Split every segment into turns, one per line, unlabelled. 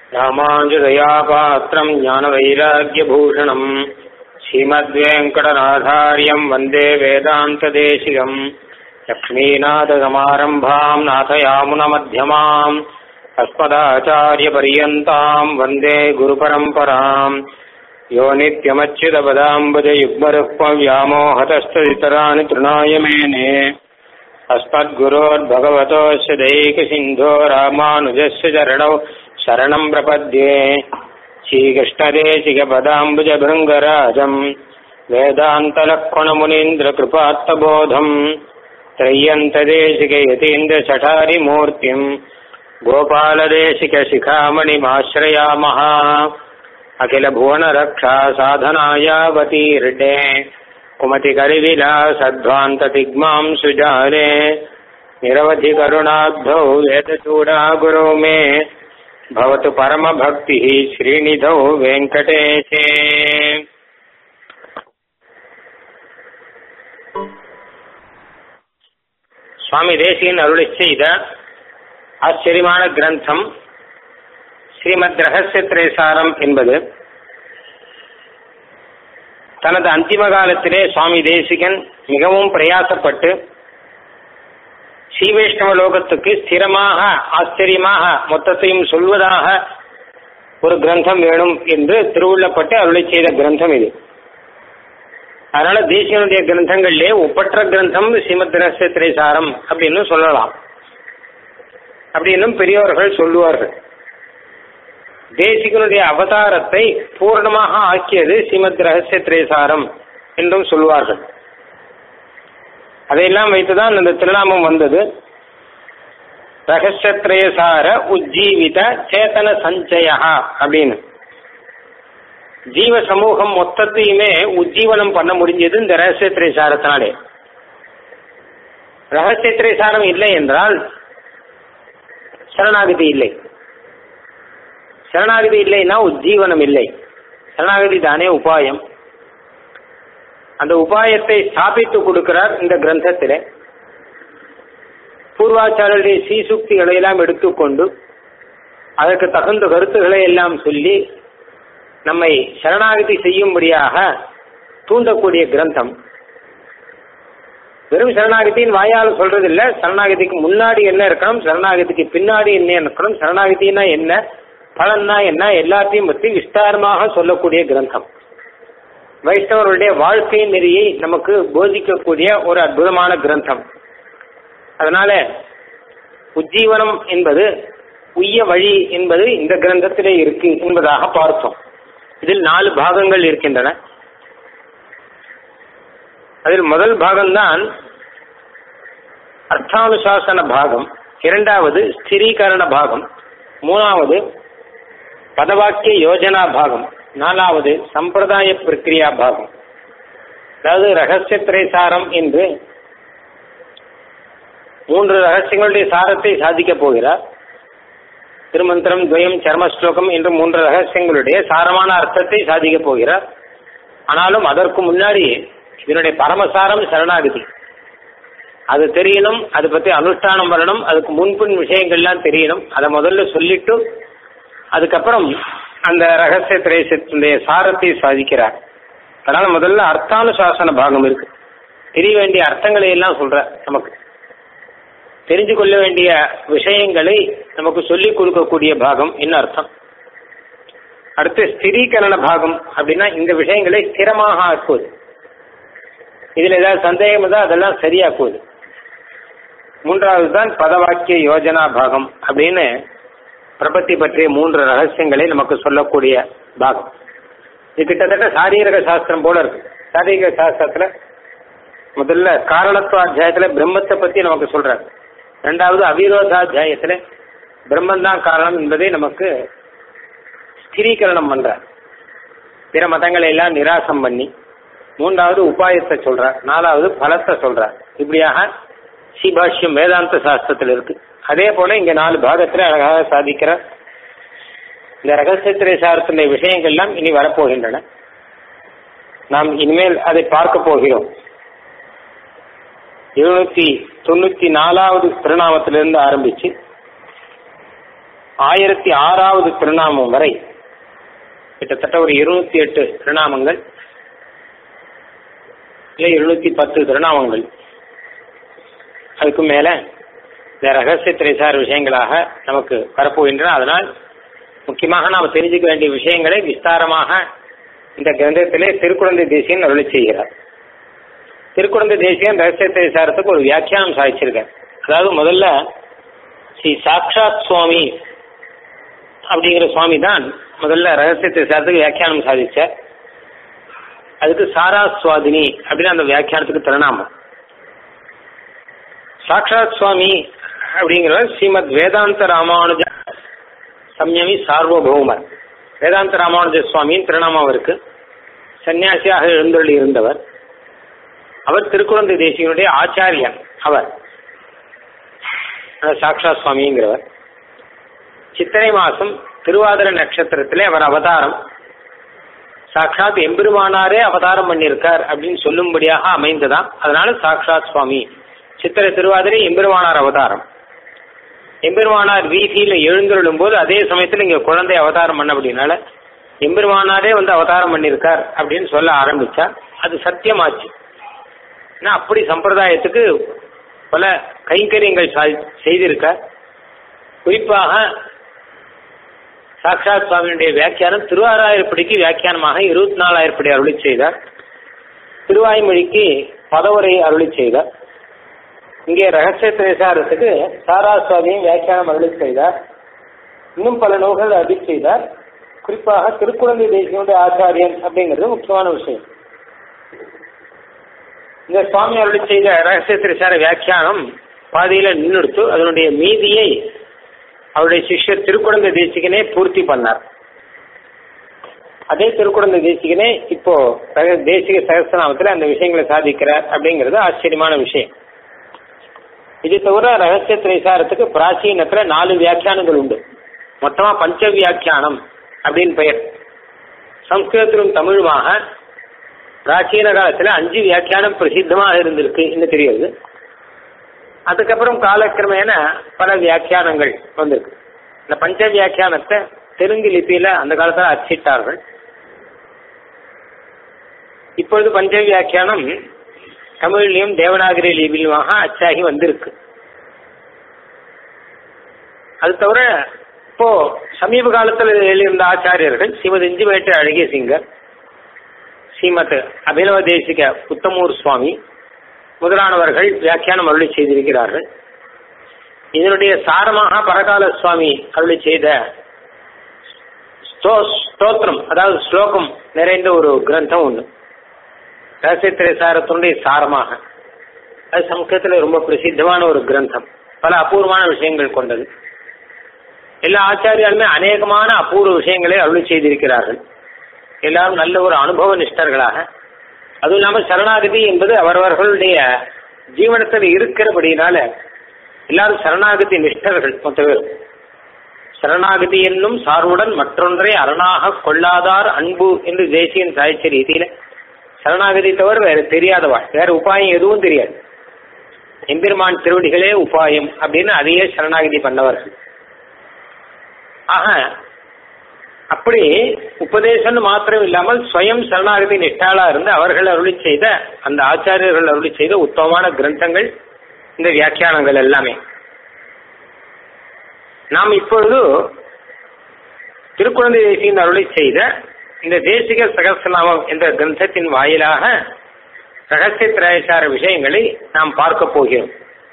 ராமாஞ்சதயாபாத்திரம் ஞானவைராக்கியபூஷணம் ஸ்ரீமத்வேங்கடநாதாரியம் வந்தே வேதாந்ததேசிகம் லக்ஷ்மீநாதசமாரம்பாம் நாதயாமுனமத்தியமாம் अस्मदाचार्यपर्यन्ताम् वन्दे गुरुपरम्पराम् यो नित्यमच्युतपदाम्बुजयुग्मरुक्मव्यामोहतस्तदितराणि तृणाय मेने अस्मद्गुरोर्भगवतोऽस्य दैकसिन्धो रामानुजस्य चरणौ शरणम् प्रपद्ये श्रीकृष्णदेशिकपदाम्बुजभृङ्गराजम् वेदान्तलक्ष्मणमुनीन्द्रकृपात्तबोधम् त्रय्यन्तदेशिकयतीन्द्रचठारिमूर्तिम् गोपालदेशिकशिखामणिमाश्रयामः अखिलभुवनरक्षा साधनायावतीर्णे कुमतिकरिविलासध्वान्ततिग्मां सुजाले निरवधिकरुणाब्धौ वेदचूडागुरो मे भवतु परमभक्तिः श्रीनिधौ वेङ्कटेशे சுவாமி தேசியன் அருளை செய்த ஆச்சரியமான கிரந்தம் ஸ்ரீமத் ரகசிய திரேசாரம் என்பது தனது அந்திம காலத்திலே சுவாமி தேசிகன் மிகவும் பிரயாசப்பட்டு ஸ்ரீவைஷ்ணவ லோகத்துக்கு ஸ்திரமாக ஆச்சரியமாக மொத்தத்தையும் சொல்வதாக ஒரு கிரந்தம் வேணும் என்று திருவுள்ளப்பட்டு அருளை செய்த கிரந்தம் இது அதனால தேசியனுடைய கிரந்தங்களிலே ஒப்பற்ற கிரந்தம் ஸ்ரீமத் ரகசிய திரைசாரம் அப்படின்னு சொல்லலாம் அப்படின்னும் பெரியவர்கள் சொல்லுவார்கள் தேசிகனுடைய அவதாரத்தை பூர்ணமாக ஆக்கியது ஸ்ரீமத் ரகசிய திரேசாரம் என்றும் சொல்வார்கள் அதையெல்லாம் வைத்துதான் அந்த திருநாமம் வந்தது ரகசியத்ரேசார உஜ்ஜீவித சேத்தன சஞ்சயா அப்படின்னு ஜீவ சமூகம் மொத்தத்தையுமே உஜ்ஜீவனம் பண்ண முடிஞ்சது இந்த ரகசிய திரேசாரத்தினாலே ரகசிய திரேசாரம் இல்லை என்றால் சரணாகதி இல்லை சரணாகதி இல்லைன்னா உஜ்ஜீவனம் இல்லை சரணாகதி தானே உபாயம் அந்த உபாயத்தை ஸ்தாபித்து கொடுக்கிறார் இந்த கிரந்தத்திலே பூர்வாச்சாரருடைய சீசுக்திகளை எல்லாம் எடுத்துக்கொண்டு அதற்கு தகுந்த கருத்துக்களை எல்லாம் சொல்லி நம்மை சரணாகதி செய்யும்படியாக தூண்டக்கூடிய கிரந்தம் வெறும் சரணாகதியின் வாயால் சொல்றது இல்ல சரணாகதிக்கு முன்னாடி என்ன இருக்கணும் சரணாகதிக்கு பின்னாடி என்ன இருக்கணும் சரணாகதினா என்ன பலன்னா என்ன எல்லாத்தையும் பற்றி விஸ்தாரமாக சொல்லக்கூடிய கிரந்தம் வைஷ்ணவர்களுடைய வாழ்க்கை நெறியை நமக்கு போதிக்கக்கூடிய ஒரு அற்புதமான கிரந்தம் அதனால உஜ்ஜீவனம் என்பது உய்ய வழி என்பது இந்த கிரந்தத்திலே இருக்கு என்பதாக பார்த்தோம் இதில் நாலு பாகங்கள் இருக்கின்றன அதில் முதல் பாகம்தான் அர்த்தானுசாசன பாகம் இரண்டாவது ஸ்திரீகரண பாகம் மூணாவது பதவாக்கிய யோஜனா பாகம் நாலாவது சம்பிரதாய பிரக்கிரியா பாகம் அதாவது ரகசிய திரைசாரம் என்று மூன்று ரகசியங்களுடைய சாரத்தை சாதிக்கப் போகிறார் திருமந்திரம் துவயம் சர்மஸ்லோகம் என்று மூன்று ரகசியங்களுடைய சாரமான அர்த்தத்தை சாதிக்கப் போகிறார் ஆனாலும் அதற்கு முன்னாடி இதனுடைய பரமசாரம் சரணாகதி அது தெரியணும் அதை பற்றி அனுஷ்டானம் வரணும் அதுக்கு முன்பின் விஷயங்கள்லாம் தெரியணும் அதை முதல்ல சொல்லிட்டு அதுக்கப்புறம் அந்த ரகசிய திரேசத்தினுடைய சாரத்தை சாதிக்கிறார் அதனால முதல்ல அர்த்தானுசாசன பாகம் இருக்கு தெரிய வேண்டிய அர்த்தங்களை எல்லாம் சொல்ற நமக்கு தெரிஞ்சு கொள்ள வேண்டிய விஷயங்களை நமக்கு சொல்லிக் கொடுக்கக்கூடிய பாகம் என்ன அர்த்தம் அடுத்து ஸ்திரீகரண பாகம் அப்படின்னா இந்த விஷயங்களை ஸ்திரமாக ஆக்குவது இதுல ஏதாவது சந்தேகம் இருந்தால் அதெல்லாம் சரியாக்குவது மூன்றாவது தான் பதவாக்கிய யோஜனா பாகம் அப்படின்னு பிரபத்தி பற்றிய மூன்று ரகசியங்களை நமக்கு சொல்லக்கூடிய பாகம் இது கிட்டத்தட்ட சாரீரக சாஸ்திரம் போல இருக்கு சாரீரக சாஸ்திரத்துல முதல்ல காரணத்துவ அத்தியாயத்துல பிரம்மத்தை பத்தி நமக்கு சொல்றாரு ரெண்டாவது அவிரோதாத்தியாயத்துல பிரம்மன் தான் காரணம் என்பதை நமக்கு ஸ்திரீகரணம் பண்றார் பிற மதங்களை எல்லாம் நிராசம் பண்ணி மூன்றாவது உபாயத்தை சொல்றார் நாலாவது பலத்தை சொல்றார் இப்படியாக ஸ்ரீபாஷ்யம் வேதாந்த சாஸ்திரத்தில் இருக்கு அதே போல இங்க நாலு பாகத்துல அழகாக சாதிக்கிற இந்த ரகசியத்திரை சாரத்தினுடைய விஷயங்கள்லாம் இனி வரப்போகின்றன நாம் இனிமேல் அதை பார்க்க போகிறோம் எழுநூத்தி தொண்ணூத்தி நாலாவது திருநாமத்திலிருந்து ஆரம்பிச்சு ஆயிரத்தி ஆறாவது திருநாமம் வரை கிட்டத்தட்ட ஒரு இருநூத்தி எட்டு திருநாமங்கள் இல்லை இருநூத்தி பத்து திருநாமங்கள் அதுக்கு மேல இந்த ரகசிய திரைசார் விஷயங்களாக நமக்கு வரப்போகின்றன அதனால் முக்கியமாக நாம் தெரிஞ்சுக்க வேண்டிய விஷயங்களை விஸ்தாரமாக இந்த கிரந்தத்திலே திருக்குழந்தை தேசியன் அருளி செய்கிறார் திருக்குழந்தை தேசியன் ரகசிய திரைசாரத்துக்கு ஒரு வியாக்கியானம் சாதிச்சிருக்கார் அதாவது முதல்ல ஸ்ரீ சாக்ஷாத் சுவாமி அப்படிங்கிற சுவாமி தான் முதல்ல ரகசிய திரைசாரத்துக்கு வியாக்கியானம் சாதிச்சார் அதுக்கு சாரா சுவாதினி அப்படின்னு அந்த வியாக்கியானத்துக்கு திருநாமம் சாக்ஷாத் சுவாமி அப்படிங்கிறவர் ஸ்ரீமத் வேதாந்த ராமானுஜ சம்யமி சார்வபௌமர் வேதாந்த ராமானுஜ சுவாமியின் திருநாமம் அவருக்கு சன்னியாசியாக எழுந்தருளி இருந்தவர் அவர் திருக்குழந்தை தேசியனுடைய ஆச்சாரியன் அவர் சாக்ஷாத் சுவாமிங்கிறவர் சித்திரை மாசம் திருவாதிர நட்சத்திரத்திலே அவர் அவதாரம் சாட்சாத் எம்பெருமானாரே அவதாரம் பண்ணியிருக்கார் அப்படின்னு சொல்லும்படியாக அமைந்ததாம் அதனால சாக்ஷாத் சுவாமி சித்திரை திருவாதிரை எம்பெருமானார் அவதாரம் எம்பெருமானார் வீதியில எழுந்தருளும் போது அதே சமயத்தில் இங்க குழந்தை அவதாரம் பண்ண அப்படின்னால எம்பெருமானாரே வந்து அவதாரம் பண்ணியிருக்கார் அப்படின்னு சொல்ல ஆரம்பிச்சா அது சத்தியமாச்சு ஏன்னா அப்படி சம்பிரதாயத்துக்கு பல கைங்கரியங்கள் செய்திருக்கார் குறிப்பாக சாக்ஷாத் சுவாமியுடைய வியாக்கியானம் திருவாராயிரப்படிக்கு வியாக்கியானமாக இருபத்தி நாலாயிரப்படி அருளி செய்தார் திருவாய்மொழிக்கு பதவுரை அருளி செய்தார் இங்கே ரகசிய திரைசாரத்துக்கு சாரா சுவாமியும் வியாக்கியானம் அருளி செய்தார் இன்னும் பல நூல்கள் அருளி செய்தார் குறிப்பாக திருக்குழந்தை தேசியனுடைய ஆச்சாரியன் அப்படிங்கிறது முக்கியமான விஷயம் இந்த சுவாமி அருளி செய்த ரகசிய திரைசார வியாக்கியானம் பாதியில நின்றுடுத்து அதனுடைய மீதியை அவருடைய சிஷ்யர் திருக்குழந்தை தேசிகனே பூர்த்தி பண்ணார் அதே திருக்குழந்தை தேசிகனே இப்போ தேசிக சகஸ்திரநாமத்தில் அந்த விஷயங்களை சாதிக்கிறார் அப்படிங்கிறது ஆச்சரியமான விஷயம் இது தவிர ரகசிய திரைசாரத்துக்கு பிராச்சீனத்துல நாலு வியாக்கியானங்கள் உண்டு மொத்தமா பஞ்ச வியாக்கியானம் அப்படின்னு பெயர் சம்ஸ்கிருதத்திலும் தமிழுமாக பிராச்சீன காலத்துல அஞ்சு வியாக்கியானம் பிரசித்தமாக இருந்திருக்கு இன்னும் தெரியுது அதுக்கப்புறம் காலக்கிரமேன பல வியாக்கியானங்கள் வந்திருக்கு இந்த பஞ்ச வியாக்கியானத்தை தெலுங்கு லிபியில அந்த காலத்துல அச்சிட்டார்கள் இப்பொழுது பஞ்ச வியாக்கியானம் தமிழ்லையும் தேவநாகரி லிபியிலுமாக அச்சாகி வந்திருக்கு அது தவிர இப்போ சமீப காலத்தில் எழுதியிருந்த ஆச்சாரியர்கள் ஸ்ரீமதி இஞ்சிமேட்டு அழகிய சிங்கர் ஸ்ரீமத் அபினவ தேசிக புத்தமூர் சுவாமி முதலானவர்கள் வியாக்கியானம் அருளி செய்திருக்கிறார்கள் இதனுடைய சாரமாக பரகால சுவாமி அருளி செய்த ஸ்தோத்திரம் அதாவது ஸ்லோகம் நிறைந்த ஒரு கிரந்தம் ஒன்று ரகசியத்திரை சாரத்தினுடைய சாரமாக அது சமஸ்கிருதத்தில் ரொம்ப பிரசித்தமான ஒரு கிரந்தம் பல அபூர்வமான விஷயங்கள் கொண்டது எல்லா ஆச்சாரியாலுமே அநேகமான அபூர்வ விஷயங்களை அருளி செய்திருக்கிறார்கள் எல்லாரும் நல்ல ஒரு அனுபவ நிஷ்டர்களாக அதுவும் இல்லாமல் சரணாகதி என்பது அவரவர்களுடைய ஜீவனத்தில் இருக்கிறபடினால எல்லாரும் சரணாகதி நிஷ்டர்கள் மொத்த பேர் சரணாகதி என்னும் சார்புடன் மற்றொன்றை அரணாக கொள்ளாதார் அன்பு என்று தேசியன் சாய்ச்ச ரீதியில சரணாகதி தவிர வேற தெரியாதவா வேற உபாயம் எதுவும் தெரியாது எம்பெருமான் திருவடிகளே உபாயம் அப்படின்னு அதையே சரணாகதி பண்ணவர்கள் ஆக அப்படி உபதேசம் மாத்திரம் இல்லாமல் ஸ்வயம் சரணாகதி நிஷ்டாளா இருந்து அவர்கள் அருளி செய்த அந்த ஆச்சாரியர்கள் அருளி செய்த உத்தமமான கிரந்தங்கள் இந்த வியாக்கியானங்கள் எல்லாமே நாம் இப்பொழுது திருக்குழந்தை தேசியின் அருளி செய்த இந்த தேசிக சகசநாமம் என்ற கிரந்தத்தின் வாயிலாக ரகசிய திராயசார விஷயங்களை நாம் பார்க்க போகிறோம்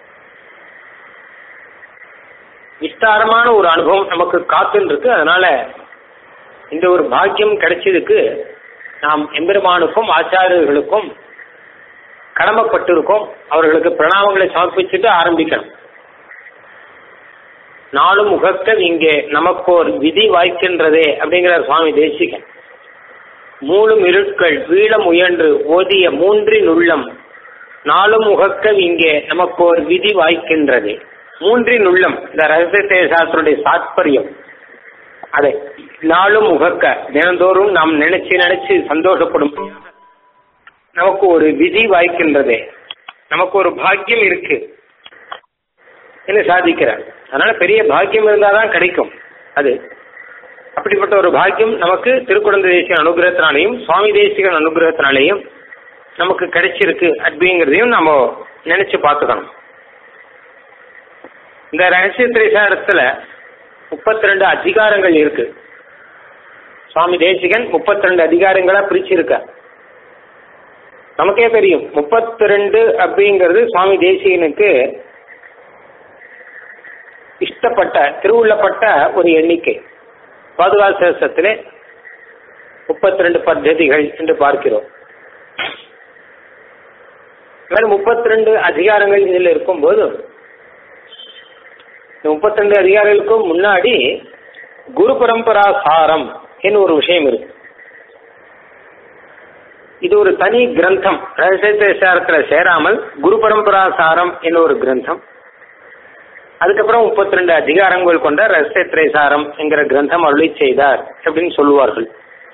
விஸ்தாரமான ஒரு அனுபவம் நமக்கு காத்துன்னு இருக்கு அதனால இந்த ஒரு பாக்கியம் கிடைச்சதுக்கு நாம் எம்பெருமானுக்கும் ஆச்சாரியர்களுக்கும் கடமைப்பட்டிருக்கோம் அவர்களுக்கு பிரணாமங்களை சமர்ப்பிச்சுட்டு ஆரம்பிக்கணும் நாளும் உகக்க இங்கே நமக்கோர் விதி வாய்க்கின்றதே அப்படிங்கிற சுவாமி தேசிகன் மூலும் இருட்கள் வீழ முயன்று ஓதிய மூன்றின் உள்ளம் நாளும் உகக்க இங்கே நமக்கோர் விதி வாய்க்கின்றதே மூன்றின் உள்ளம் இந்த ரகசிய சாஸ்திரனுடைய தாத்பரியம் அதை நாளும் உகக்க தினந்தோறும் நாம் நினைச்சு நினைச்சு சந்தோஷப்படும் நமக்கு ஒரு விதி வாய்க்கின்றதே நமக்கு ஒரு பாக்கியம் இருக்கு என்று சாதிக்கிறார் அதனால பெரிய பாக்கியம் இருந்தாதான் கிடைக்கும் அது அப்படிப்பட்ட ஒரு பாக்கியம் நமக்கு திருக்குழந்தை தேசிய அனுகிரகத்தினாலேயும் சுவாமி தேசிகன் அனுகிரகத்தினாலேயும் நமக்கு கிடைச்சிருக்கு அப்படிங்கிறதையும் நம்ம நினைச்சு பார்த்துக்கணும் இந்த ரகசிய திரைசாரத்துல முப்பத்தி ரெண்டு அதிகாரங்கள் இருக்கு சுவாமி தேசிகன் முப்பத்தி ரெண்டு அதிகாரங்களா பிரிச்சிருக்க நமக்கே தெரியும் முப்பத்தி ரெண்டு அப்படிங்கிறது சுவாமி தேசிகனுக்கு இஷ்டப்பட்ட திருவுள்ளப்பட்ட ஒரு எண்ணிக்கை பாதுகாசத்திலே முப்பத்தி ரெண்டு பத்ததிகள் என்று பார்க்கிறோம் முப்பத்தி ரெண்டு அதிகாரங்கள் இதில் இருக்கும்போது முப்பத்தி ரெண்டு அதிகாரிகளுக்கும் முன்னாடி குரு பரம்பரா சாரம் என்று ஒரு விஷயம் இருக்கு இது ஒரு தனி கிரந்தம் ரகசியத்துல சேராமல் குரு பரம்பரா சாரம் என்ன ஒரு கிரந்தம் அதுக்கப்புறம் முப்பத்தி ரெண்டு அதிகாரங்கள் கொண்ட ரகசிய சாரம் என்கிற கிரந்தம் அருளி செய்தார் அப்படின்னு சொல்லுவார்கள்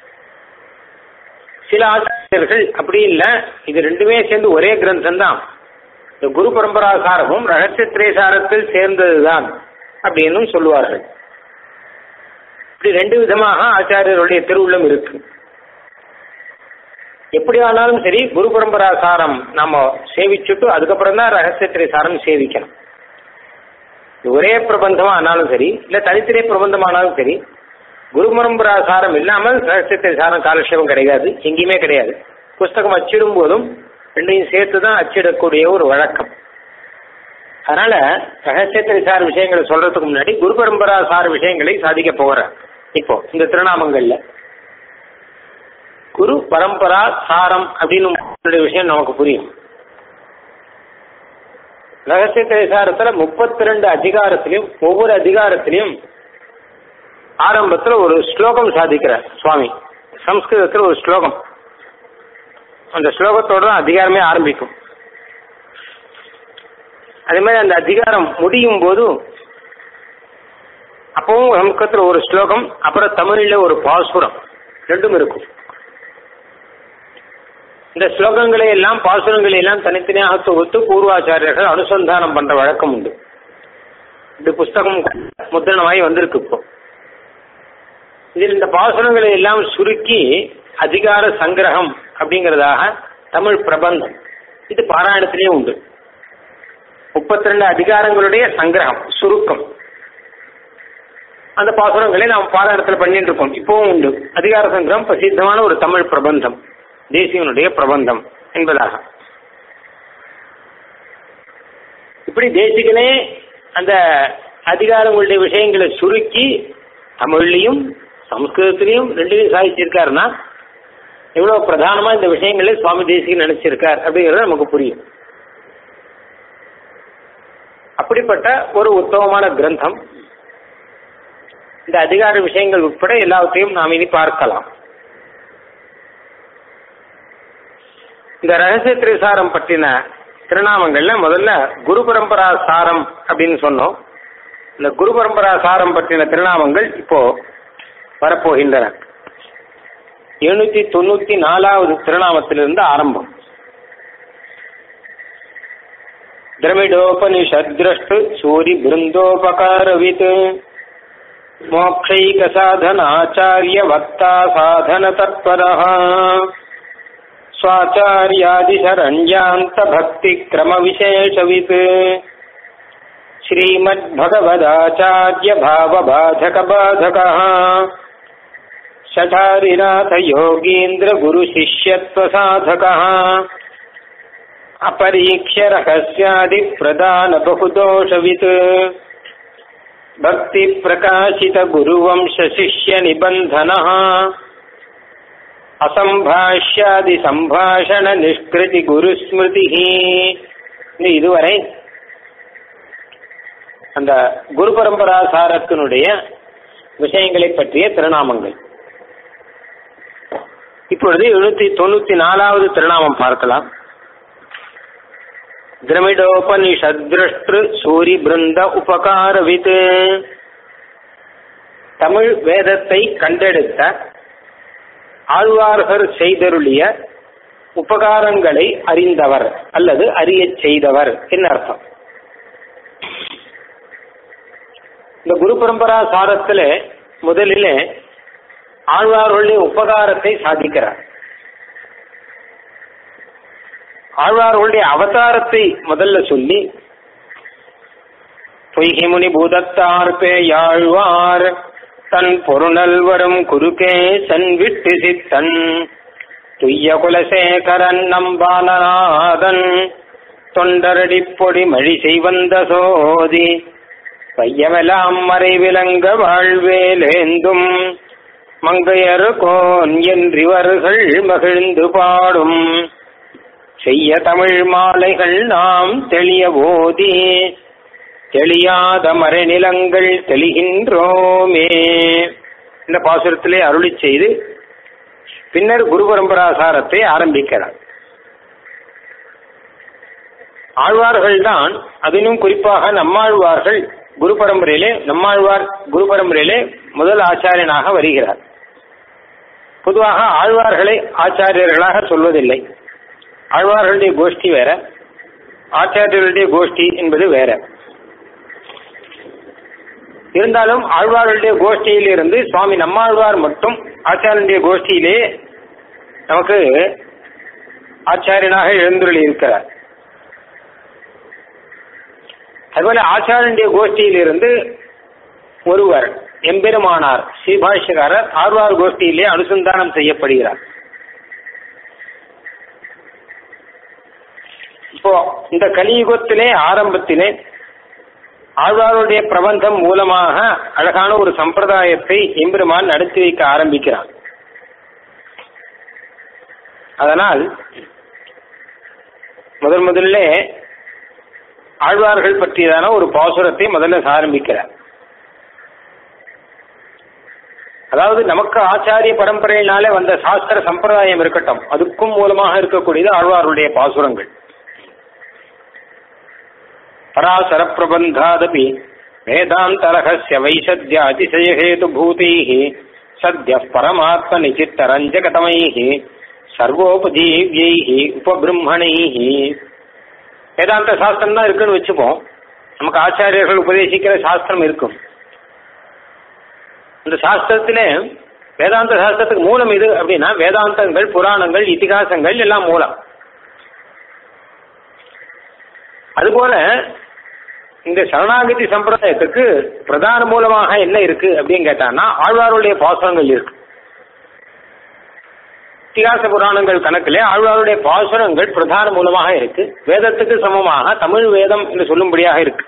சில ஆசிரியர்கள் அப்படி இல்லை இது ரெண்டுமே சேர்ந்து ஒரே கிரந்தம் தான் இந்த குரு பரம்பரா சாரமும் ரகசிய திரேசாரத்தில் சேர்ந்ததுதான் அப்படின்னு சொல்லுவார்கள் இப்படி ரெண்டு விதமாக ஆச்சாரியருடைய திருவுள்ளம் இருக்கு எப்படி ஆனாலும் சரி குரு பரம்பரா சாரம் நம்ம சேவிச்சுட்டு அதுக்கப்புறம் தான் ரகசிய திரைசாரம் சேவிக்கணும் ஒரே பிரபந்தமா ஆனாலும் சரி இல்ல தனித்திரை பிரபந்தமானாலும் சரி குரு பரம்பரா சாரம் இல்லாமல் ரகசிய திரைசாரம் காலக்ஷேபம் கிடையாது எங்கேயுமே கிடையாது புஸ்தகம் அச்சிடும் போதும் ரெண்டையும் சேர்த்து தான் அச்சிடக்கூடிய ஒரு வழக்கம் அதனால ரகசியத்திரை சார் விஷயங்களை சொல்றதுக்கு முன்னாடி குரு பரம்பரா சார் விஷயங்களை சாதிக்க போகிறேன் இப்போ இந்த திருநாமங்கள்ல குரு பரம்பரா சாரம் அப்படின்னு விஷயம் நமக்கு புரியும் ரகசிய சாரத்துல முப்பத்தி ரெண்டு அதிகாரத்திலையும் ஒவ்வொரு அதிகாரத்திலையும் ஆரம்பத்துல ஒரு ஸ்லோகம் சாதிக்கிறார் சுவாமி சம்ஸ்கிருதத்துல ஒரு ஸ்லோகம் அந்த ஸ்லோகத்தோட தான் அதிகாரமே ஆரம்பிக்கும் அதே மாதிரி அந்த அதிகாரம் முடியும் போது அப்பவும் சம்ஸ்கிருதத்தில் ஒரு ஸ்லோகம் அப்புறம் தமிழில் ஒரு பாசுரம் ரெண்டும் இருக்கும் இந்த ஸ்லோகங்களை எல்லாம் பாசுரங்களை எல்லாம் தனித்தனியாக தொகுத்து பூர்வாச்சாரியர்கள் அனுசந்தானம் பண்ற வழக்கம் உண்டு இந்த புஸ்தகம் முத்திரணமாகி வந்திருக்கு இப்போ இதில் இந்த பாசுரங்களை எல்லாம் சுருக்கி அதிகார சங்கிரகம் அப்படிங்கிறதாக தமிழ் பிரபந்தம் இது பாராயணத்திலேயே உண்டு முப்பத்தி ரெண்டு அதிகாரங்களுடைய சங்கிரகம் சுருக்கம் அந்த பாசுரங்களை நாம் பாராயணத்தில் பண்ணிட்டு இருக்கோம் இப்பவும் உண்டு அதிகார சங்கிரகம் பிரசித்தமான ஒரு தமிழ் பிரபந்தம் தேசியனுடைய பிரபந்தம் என்பதாக இப்படி தேசிகனே அந்த அதிகாரங்களுடைய விஷயங்களை சுருக்கி தமிழ்லையும் சம்ஸ்கிருதத்திலையும் ரெண்டுலையும் சாதிச்சிருக்காருன்னா எவ்வளவு பிரதானமா இந்த விஷயங்களை சுவாமி தேசிகன் நினைச்சிருக்கார் அப்படிங்கிறது நமக்கு புரியும் அப்படிப்பட்ட ஒரு உத்தமமான கிரந்தம் இந்த அதிகார விஷயங்கள் உட்பட எல்லாவற்றையும் நாம் இனி பார்க்கலாம் இந்த ரகசிய திரைசாரம் பற்றின திருநாமங்கள்ல முதல்ல குரு பரம்பரா சாரம் அப்படின்னு சொன்னோம் இந்த குரு பரம்பரா சாரம் பற்றின திருநாமங்கள் இப்போ வரப்போகின்றன எழுநூத்தி தொண்ணூத்தி நாலாவது திருநாமத்திலிருந்து ஆரம்பம் द्रमिडोपनिषद्द्रष्टु सूरिबृन्दोपकारवित् मोक्षैकसाधनाचार्यवक्ता साधनतत्परः स्वाचार्यादिशरण्यान्तभक्तिक्रमविशेषवित् श्रीमद्भगवदाचार्यभावबाधकबाधकः शठारिनाथयोगीन्द्रगुरुशिष्यत्वसाधकः अपरीक्ष्य रहस्यादिप्रदानबहुदोषवित् भक्तिप्रकाशितगुरुवंशशिष्यनिबन्धनः அசம்பாஷ்யாதிசம்பாஷண இதுவரை அந்த குரு பரம்பரா சாரத்தினுடைய விஷயங்களை பற்றிய திருநாமங்கள் இப்பொழுது எழுநூத்தி தொண்ணூத்தி நாலாவது திருநாமம் பார்க்கலாம் திரமிடோபனிஷத்ருஷ்டு சூரி பிருந்த உபகாரவித் தமிழ் வேதத்தை கண்டெடுத்த ஆழ்வார்கள் செய்தருளிய உபகாரங்களை அறிந்தவர் அல்லது அறியச் செய்தவர் என்ன அர்த்தம் இந்த குரு பரம்பரா சாரத்துல முதலிலே ஆழ்வார்களுடைய உபகாரத்தை சாதிக்கிறார் ஆழ்வார்களுடைய அவதாரத்தை முதல்ல சொல்லி பொய்கிமுனி பூதத்தார் பேயாழ்வார் தன் பொருணல் வரும் குறுக்கே சன் விட்டு சித்தன் துய்ய குலசேகரன் நம்பாலநாதன் தொண்டரடி பொடி மழி செய்வந்த சோதி பையமெல்லாம் மறைவிலங்க வாழ்வேலேந்தும் மங்கையர் கோன் என்றிவர்கள் மகிழ்ந்து பாடும் செய்ய தமிழ் மாலைகள் நாம் தெளிய போதி தெளியாத மறைநிலங்கள் தெளிகின்றோமே இந்த பாசுரத்திலே அருளி செய்து பின்னர் குரு பரம்பராசாரத்தை ஆரம்பிக்கிறார் ஆழ்வார்கள் தான் அதிலும் குறிப்பாக நம்மாழ்வார்கள் குரு பரம்பரையிலே நம்மாழ்வார் குரு பரம்பரையிலே முதல் ஆச்சாரியனாக வருகிறார் பொதுவாக ஆழ்வார்களை ஆச்சாரியர்களாக சொல்வதில்லை ஆழ்வார்களுடைய கோஷ்டி வேற ஆச்சாரியர்களுடைய கோஷ்டி என்பது வேற இருந்தாலும் ஆழ்வார்களுடைய கோஷ்டியில் இருந்து சுவாமி நம்மாழ்வார் மட்டும் ஆச்சாரியனுடைய கோஷ்டியிலே நமக்கு ஆச்சாரியனாக எழுந்துள்ளி இருக்கிறார் அதுபோல ஆச்சாரனுடைய கோஷ்டியிலிருந்து ஒருவர் எம்பெருமானார் ஸ்ரீபாஷ்யகாரர் ஆழ்வார் கோஷ்டியிலே அனுசந்தானம் செய்யப்படுகிறார் இப்போ இந்த கலியுகத்திலே ஆரம்பத்திலே ஆழ்வாருடைய பிரபந்தம் மூலமாக அழகான ஒரு சம்பிரதாயத்தை எம்பெருமான் நடத்தி வைக்க ஆரம்பிக்கிறான் அதனால் முதன் முதல்ல ஆழ்வார்கள் பற்றியதான ஒரு பாசுரத்தை முதல்ல ஆரம்பிக்கிறார் அதாவது நமக்கு ஆச்சாரிய பரம்பரையினாலே வந்த சாஸ்திர சம்பிரதாயம் இருக்கட்டும் அதுக்கும் மூலமாக இருக்கக்கூடியது ஆழ்வாருடைய பாசுரங்கள் பராசர பிரபந்தாதபி வேதாந்த ரகசிய வைசத்ய அதிசயஹேது பூதைः சத்ய பரமாத்ம நிச்சித்த ரஞ்சகதமைः சர்வோபஜீவியைः உபபிரம்மணைः வேதாந்த சாஸ்திரம் தான் இருக்குன்னு வச்சுப்போம் நமக்கு ஆச்சாரியர்கள் உபதேசிக்கிற சாஸ்திரம் இருக்கும் இந்த சாஸ்திரத்திலே வேதாந்த சாஸ்திரத்துக்கு மூலம் இது அப்படின்னா வேதாந்தங்கள் புராணங்கள் இதிகாசங்கள் எல்லாம் மூலம் அதுபோல இந்த சரணாகதி சம்பிரதாயத்துக்கு பிரதான மூலமாக என்ன இருக்கு அப்படின்னு கேட்டான்னா ஆழ்வாருடைய பாசுரங்கள் இருக்கு இத்திகாச புராணங்கள் கணக்கிலே ஆழ்வாருடைய பாசுரங்கள் பிரதான மூலமாக இருக்கு வேதத்துக்கு சமமாக தமிழ் வேதம் என்று சொல்லும்படியாக இருக்கு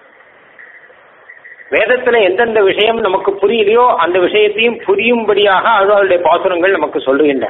வேதத்துல எந்தெந்த விஷயம் நமக்கு புரியலையோ அந்த விஷயத்தையும் புரியும்படியாக ஆழ்வாருடைய பாசுரங்கள் நமக்கு சொல்லுகின்றன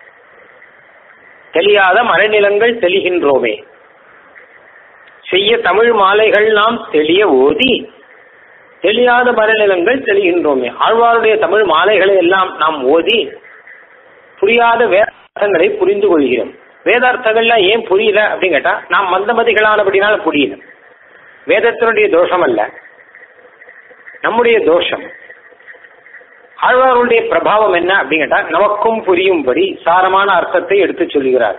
தெளியாத மறைநிலங்கள் தெளிகின்றோமே செய்ய தமிழ் மாலைகள் நாம் தெளிய ஓதி தெளியாத மறைநிலங்கள் தெளிகின்றோமே ஆழ்வாருடைய தமிழ் மாலைகளை எல்லாம் நாம் ஓதி புரியாத வேதார்த்தங்களை புரிந்து கொள்கிறோம் வேதார்த்தங்கள்லாம் ஏன் புரியல அப்படின்னு கேட்டா நாம் மந்தமதிகளானபடினால புரியல வேதத்தினுடைய தோஷம் அல்ல நம்முடைய தோஷம் ஆழ்வாருடைய பிரபாவம் என்ன அப்படின்னு கேட்டா நமக்கும் புரியும்படி சாரமான அர்த்தத்தை எடுத்து சொல்கிறார்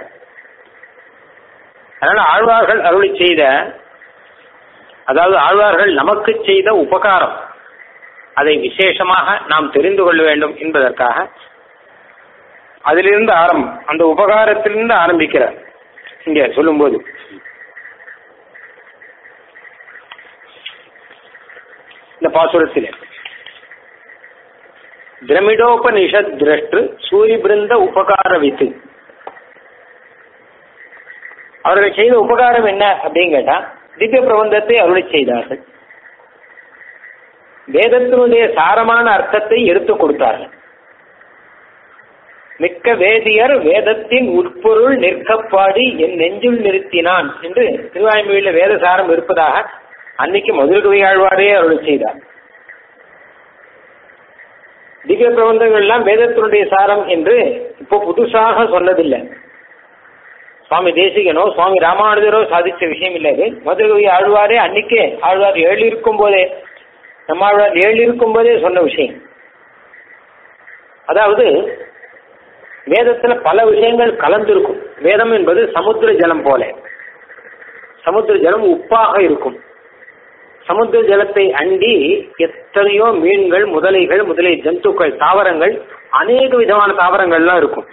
அதனால ஆழ்வார்கள் அருளி செய்த அதாவது ஆழ்வார்கள் நமக்கு செய்த உபகாரம் அதை விசேஷமாக நாம் தெரிந்து கொள்ள வேண்டும் என்பதற்காக அதிலிருந்து ஆரம்பம் அந்த உபகாரத்திலிருந்து ஆரம்பிக்கிறார் இங்க சொல்லும்போது இந்த பாசுரத்திலே திரமிடோபனிஷத் திரஷ்டு சூரி பிருந்த உபகார வித்து அவர்கள் செய்த உபகாரம் என்ன அப்படின்னு கேட்டா திவ்ய பிரபந்தத்தை அருளை செய்தார்கள் வேதத்தினுடைய சாரமான அர்த்தத்தை எடுத்து கொடுத்தார்கள் மிக்க வேதியர் வேதத்தின் உட்பொருள் நிற்கப்பாடி என் நெஞ்சுள் நிறுத்தினான் என்று திருவாய்மொழியில வேதசாரம் இருப்பதாக அன்னைக்கு மதுரகவி ஆழ்வாரே அருள் செய்தார் திவ்ய பிரபந்தங்கள் எல்லாம் வேதத்தினுடைய சாரம் என்று இப்போ புதுசாக சொன்னதில்லை சுவாமி தேசிகனோ சுவாமி ராமானுஜரோ சாதிச்ச விஷயம் இல்லை இது மதுரகவி ஆழ்வாரே அன்னைக்கே ஆழ்வார் ஏழு இருக்கும் போதே நம்ம ஆழ்வார் ஏழு இருக்கும் போதே சொன்ன விஷயம் அதாவது வேதத்துல பல விஷயங்கள் கலந்திருக்கும் வேதம் என்பது சமுத்திர ஜலம் போல சமுத்திர ஜலம் உப்பாக இருக்கும் சமுத்திர ஜலத்தை அண்டி எத்தனையோ மீன்கள் முதலைகள் முதலிய ஜந்துக்கள் தாவரங்கள் அநேக விதமான தாவரங்கள்லாம் இருக்கும்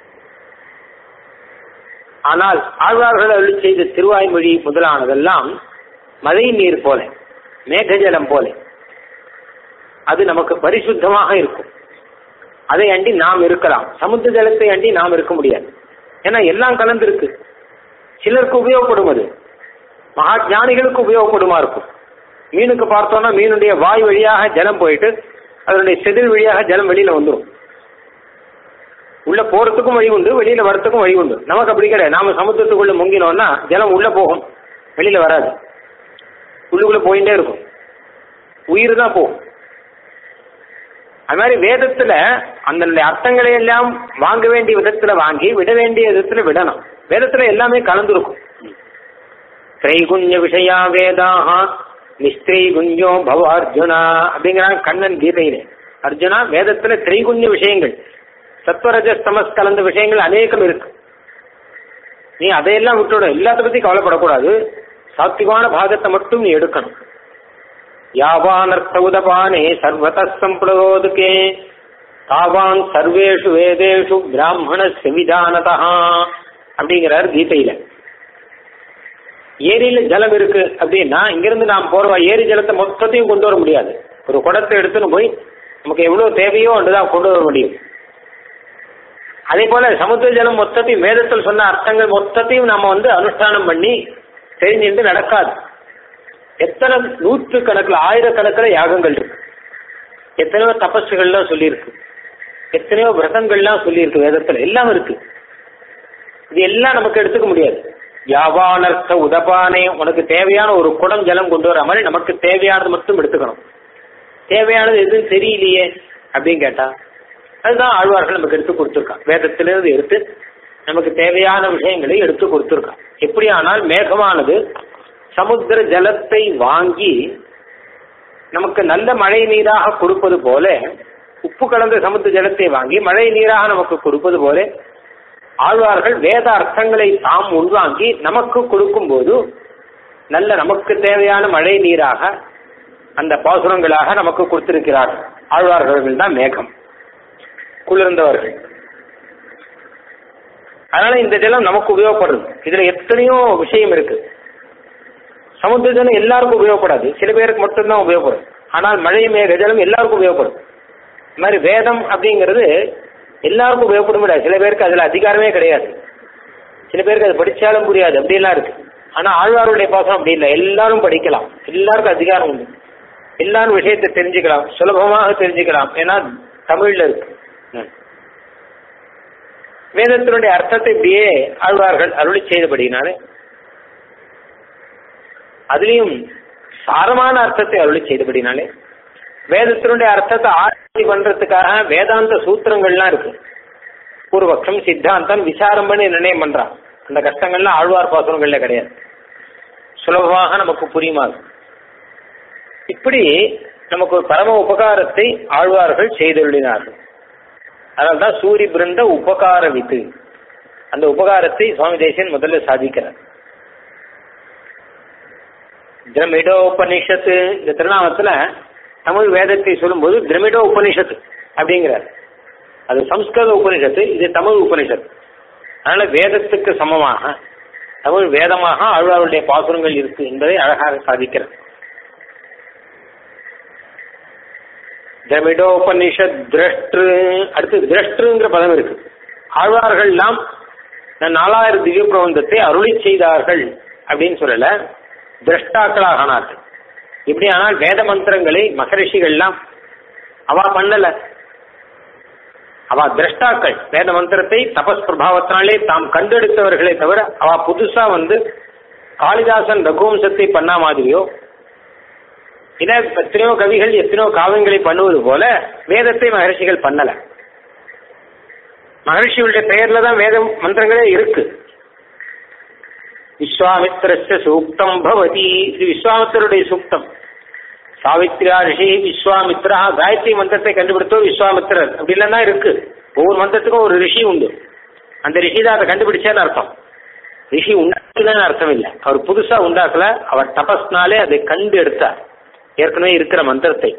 ஆனால் ஆழ்வார்கள் அருளி செய்த திருவாய்மொழி முதலானதெல்லாம் மழை நீர் போல மேகஜலம் போல அது நமக்கு பரிசுத்தமாக இருக்கும் அதை அண்டி நாம் இருக்கலாம் சமுத்திர ஜலத்தை அண்டி நாம் இருக்க முடியாது ஏன்னா எல்லாம் கலந்து இருக்கு சிலருக்கு உபயோகப்படும் அது மகா ஞானிகளுக்கு உபயோகப்படுமா இருக்கும் மீனுக்கு பார்த்தோம்னா மீனுடைய வாய் வழியாக ஜலம் போயிட்டு அதனுடைய செதில் வழியாக ஜலம் வெளியில வந்துடும் உள்ள போறதுக்கும் வழி உண்டு வெளியில வரத்துக்கும் வழி உண்டு நமக்கு அப்படி கிடையாது நாம சமுத்திரத்துக்குள்ள முங்கினோம்னா ஜலம் உள்ள போகும் வெளியில வராது உள்ளுக்குள்ள போயிட்டே இருக்கும் உயிர் தான் போகும் அது மாதிரி வேதத்துல அந்தந்த அர்த்தங்களை எல்லாம் வாங்க வேண்டிய விதத்துல வாங்கி விட வேண்டிய விதத்துல விடணும் வேதத்துல எல்லாமே கலந்துருக்கும் திரைகுண்ய விஷயா வேதாக நிஸ்திரைகுண்யோ பவ அர்ஜுனா அப்படிங்கிறாங்க கண்ணன் கீதையிலே அர்ஜுனா வேதத்துல திரைகுண்ய விஷயங்கள் சத்வரஜஸ்தமஸ் கலந்த விஷயங்கள் அநேகம் இருக்கு நீ அதையெல்லாம் விட்டுடும் எல்லாத்த பத்தி கவலைப்படக்கூடாது சாத்விகமான பாகத்தை மட்டும் நீ எடுக்கணும் யாவானர்த்த உதபானே சர்வத சம்பிரதோதுகே தாவான் சர்வேஷு வேதேஷு பிராமண செவிதானதா அப்படிங்கிறார் கீதையில ஏரியில ஜலம் இருக்கு அப்படின்னா இங்கிருந்து நாம் போற ஏரி ஜலத்தை மொத்தத்தையும் கொண்டு வர முடியாது ஒரு குடத்தை எடுத்துன்னு போய் நமக்கு எவ்வளவு தேவையோ அன்றுதான் கொண்டு வர முடியும் அதே போல சமுத்திர ஜலம் மொத்தத்தையும் வேதத்தில் சொன்ன அர்த்தங்கள் மொத்தத்தையும் நாம வந்து அனுஷ்டானம் பண்ணி தெரிஞ்சுட்டு நடக்காது எத்தனை நூற்று கணக்கில் ஆயிரக்கணக்கில் யாகங்கள் இருக்கு எத்தனையோ தபஸுகள்லாம் சொல்லியிருக்கு எத்தனையோ விரதங்கள்லாம் சொல்லியிருக்கு வேதத்துல எல்லாம் இருக்கு இது எல்லாம் நமக்கு எடுத்துக்க முடியாது யாவானர்த்த உதபானே உனக்கு தேவையான ஒரு குடம் ஜலம் கொண்டு வர மாதிரி நமக்கு தேவையானது மட்டும் எடுத்துக்கணும் தேவையானது எதுவும் தெரியலையே அப்படின்னு கேட்டா அதுதான் ஆழ்வார்கள் நமக்கு எடுத்து கொடுத்துருக்கான் வேதத்திலிருந்து எடுத்து நமக்கு தேவையான விஷயங்களை எடுத்து கொடுத்துருக்கான் எப்படியானால் மேகமானது சமுத்திர ஜலத்தை வாங்கி நமக்கு நல்ல மழை நீராக கொடுப்பது போல உப்பு கலந்த சமுத்திர ஜலத்தை வாங்கி மழை நீராக நமக்கு கொடுப்பது போல ஆழ்வார்கள் வேத அர்த்தங்களை தாம் உள்வாங்கி நமக்கு கொடுக்கும்போது நல்ல நமக்கு தேவையான மழை நீராக அந்த பாசுரங்களாக நமக்கு கொடுத்திருக்கிறார்கள் ஆழ்வார்கள் தான் மேகம் குளிர்ந்தவர்கள் அதனால இந்த ஜலம் நமக்கு உபயோகப்படுது இதுல எத்தனையோ விஷயம் இருக்கு சமுத்திர ஜலம் எல்லாருக்கும் உபயோகப்படாது சில பேருக்கு மட்டும்தான் உபயோகப்படும் ஆனால் மழை மேக ஜலம் எல்லாருக்கும் உபயோகப்படும் இந்த மாதிரி வேதம் அப்படிங்கிறது எல்லாருக்கும் உபயோகப்பட முடியாது சில பேருக்கு அதுல அதிகாரமே கிடையாது சில பேருக்கு அது படிச்சாலும் புரியாது அப்படிலாம் இருக்கு ஆனா ஆழ்வாருடைய பாசம் அப்படி இல்லை எல்லாரும் படிக்கலாம் எல்லாருக்கும் அதிகாரம் உண்டு எல்லாரும் விஷயத்தை தெரிஞ்சுக்கலாம் சுலபமாக தெரிஞ்சுக்கலாம் ஏன்னா தமிழ்ல இருக்கு வேதத்தினுடைய அர்த்தத்தை இப்படியே ஆழ்வார்கள் அருளி செய்தபடினாலே அதுலேயும் சாரமான அர்த்தத்தை அருளி செய்தபடினாலே வேதத்தினுடைய அர்த்தத்தை ஆராய்ச்சி பண்றதுக்காக வேதாந்த சூத்திரங்கள்லாம் இருக்கு பூர்வபக்ஷம் சித்தாந்தம் விசாரம் பண்ணி நிர்ணயம் பண்றான் அந்த கஷ்டங்கள்லாம் ஆழ்வார் பாசுரங்கள்ல கிடையாது சுலபமாக நமக்கு புரியுமா இப்படி நமக்கு ஒரு பரம உபகாரத்தை ஆழ்வார்கள் செய்துள்ளினார்கள் அதனால்தான் சூரி பிருந்த உபகார வித்து அந்த உபகாரத்தை சுவாமி தேசியன் முதல்ல சாதிக்கிறார் திரமிடோ உபனிஷத்து இந்த திருநாமத்துல தமிழ் வேதத்தை சொல்லும்போது திரமிடோ உபனிஷத்து அப்படிங்கிறார் அது சம்ஸ்கிருத உபனிஷத்து இது தமிழ் உபனிஷத்து அதனால வேதத்துக்கு சமமாக தமிழ் வேதமாக ஆழ்வாருடைய பாசுரங்கள் இருக்கு என்பதை அழகாக சாதிக்கிறார் திரமிடோபனிஷத் திரஷ்டு அடுத்து திரஷ்டுங்கிற பதம் இருக்கு ஆழ்வார்கள்லாம் நாலாயிரம் திவ்ய பிரபந்தத்தை அருளி செய்தார்கள் அப்படின்னு சொல்லல திரஷ்டாக்களாக ஆனார்கள் இப்படி ஆனால் வேத மந்திரங்களை மகரிஷிகள்லாம் அவ பண்ணல அவ திரஷ்டாக்கள் வேத மந்திரத்தை தபஸ் பிரபாவத்தினாலே தாம் கண்டெடுத்தவர்களே தவிர அவ புதுசா வந்து காளிதாசன் ரகுவம்சத்தை பண்ணா மாதிரியோ இல்ல எத்தனையோ கவிகள் எத்தனையோ காவியங்களை பண்ணுவது போல வேதத்தை மகர்ஷிகள் பண்ணல மகர்ஷிகளுடைய பெயர்ல தான் வேத மந்திரங்களே இருக்கு விஸ்வாமித்திரஸ்ய சூக்தம் பவதி இது விஸ்வாமித்தருடைய சூக்தம் சாவித்ரியா ரிஷி விஸ்வாமித்ரா காயத்ரி மந்திரத்தை கண்டுபிடித்தோ விஸ்வாமித்திரர் அப்படிலாம் தான் இருக்கு ஒவ்வொரு மந்திரத்துக்கும் ஒரு ரிஷி உண்டு அந்த ரிஷி தான் அதை கண்டுபிடிச்சேன்னு அர்த்தம் ரிஷி உண்டு இல்லைன்னு அர்த்தம் இல்லை அவர் புதுசா உண்டாக்கல அவர் தபஸ்னாலே அதை கண்டு எடுத்தார் ஏற்கனவே இருக்கிற மந்திரத்தை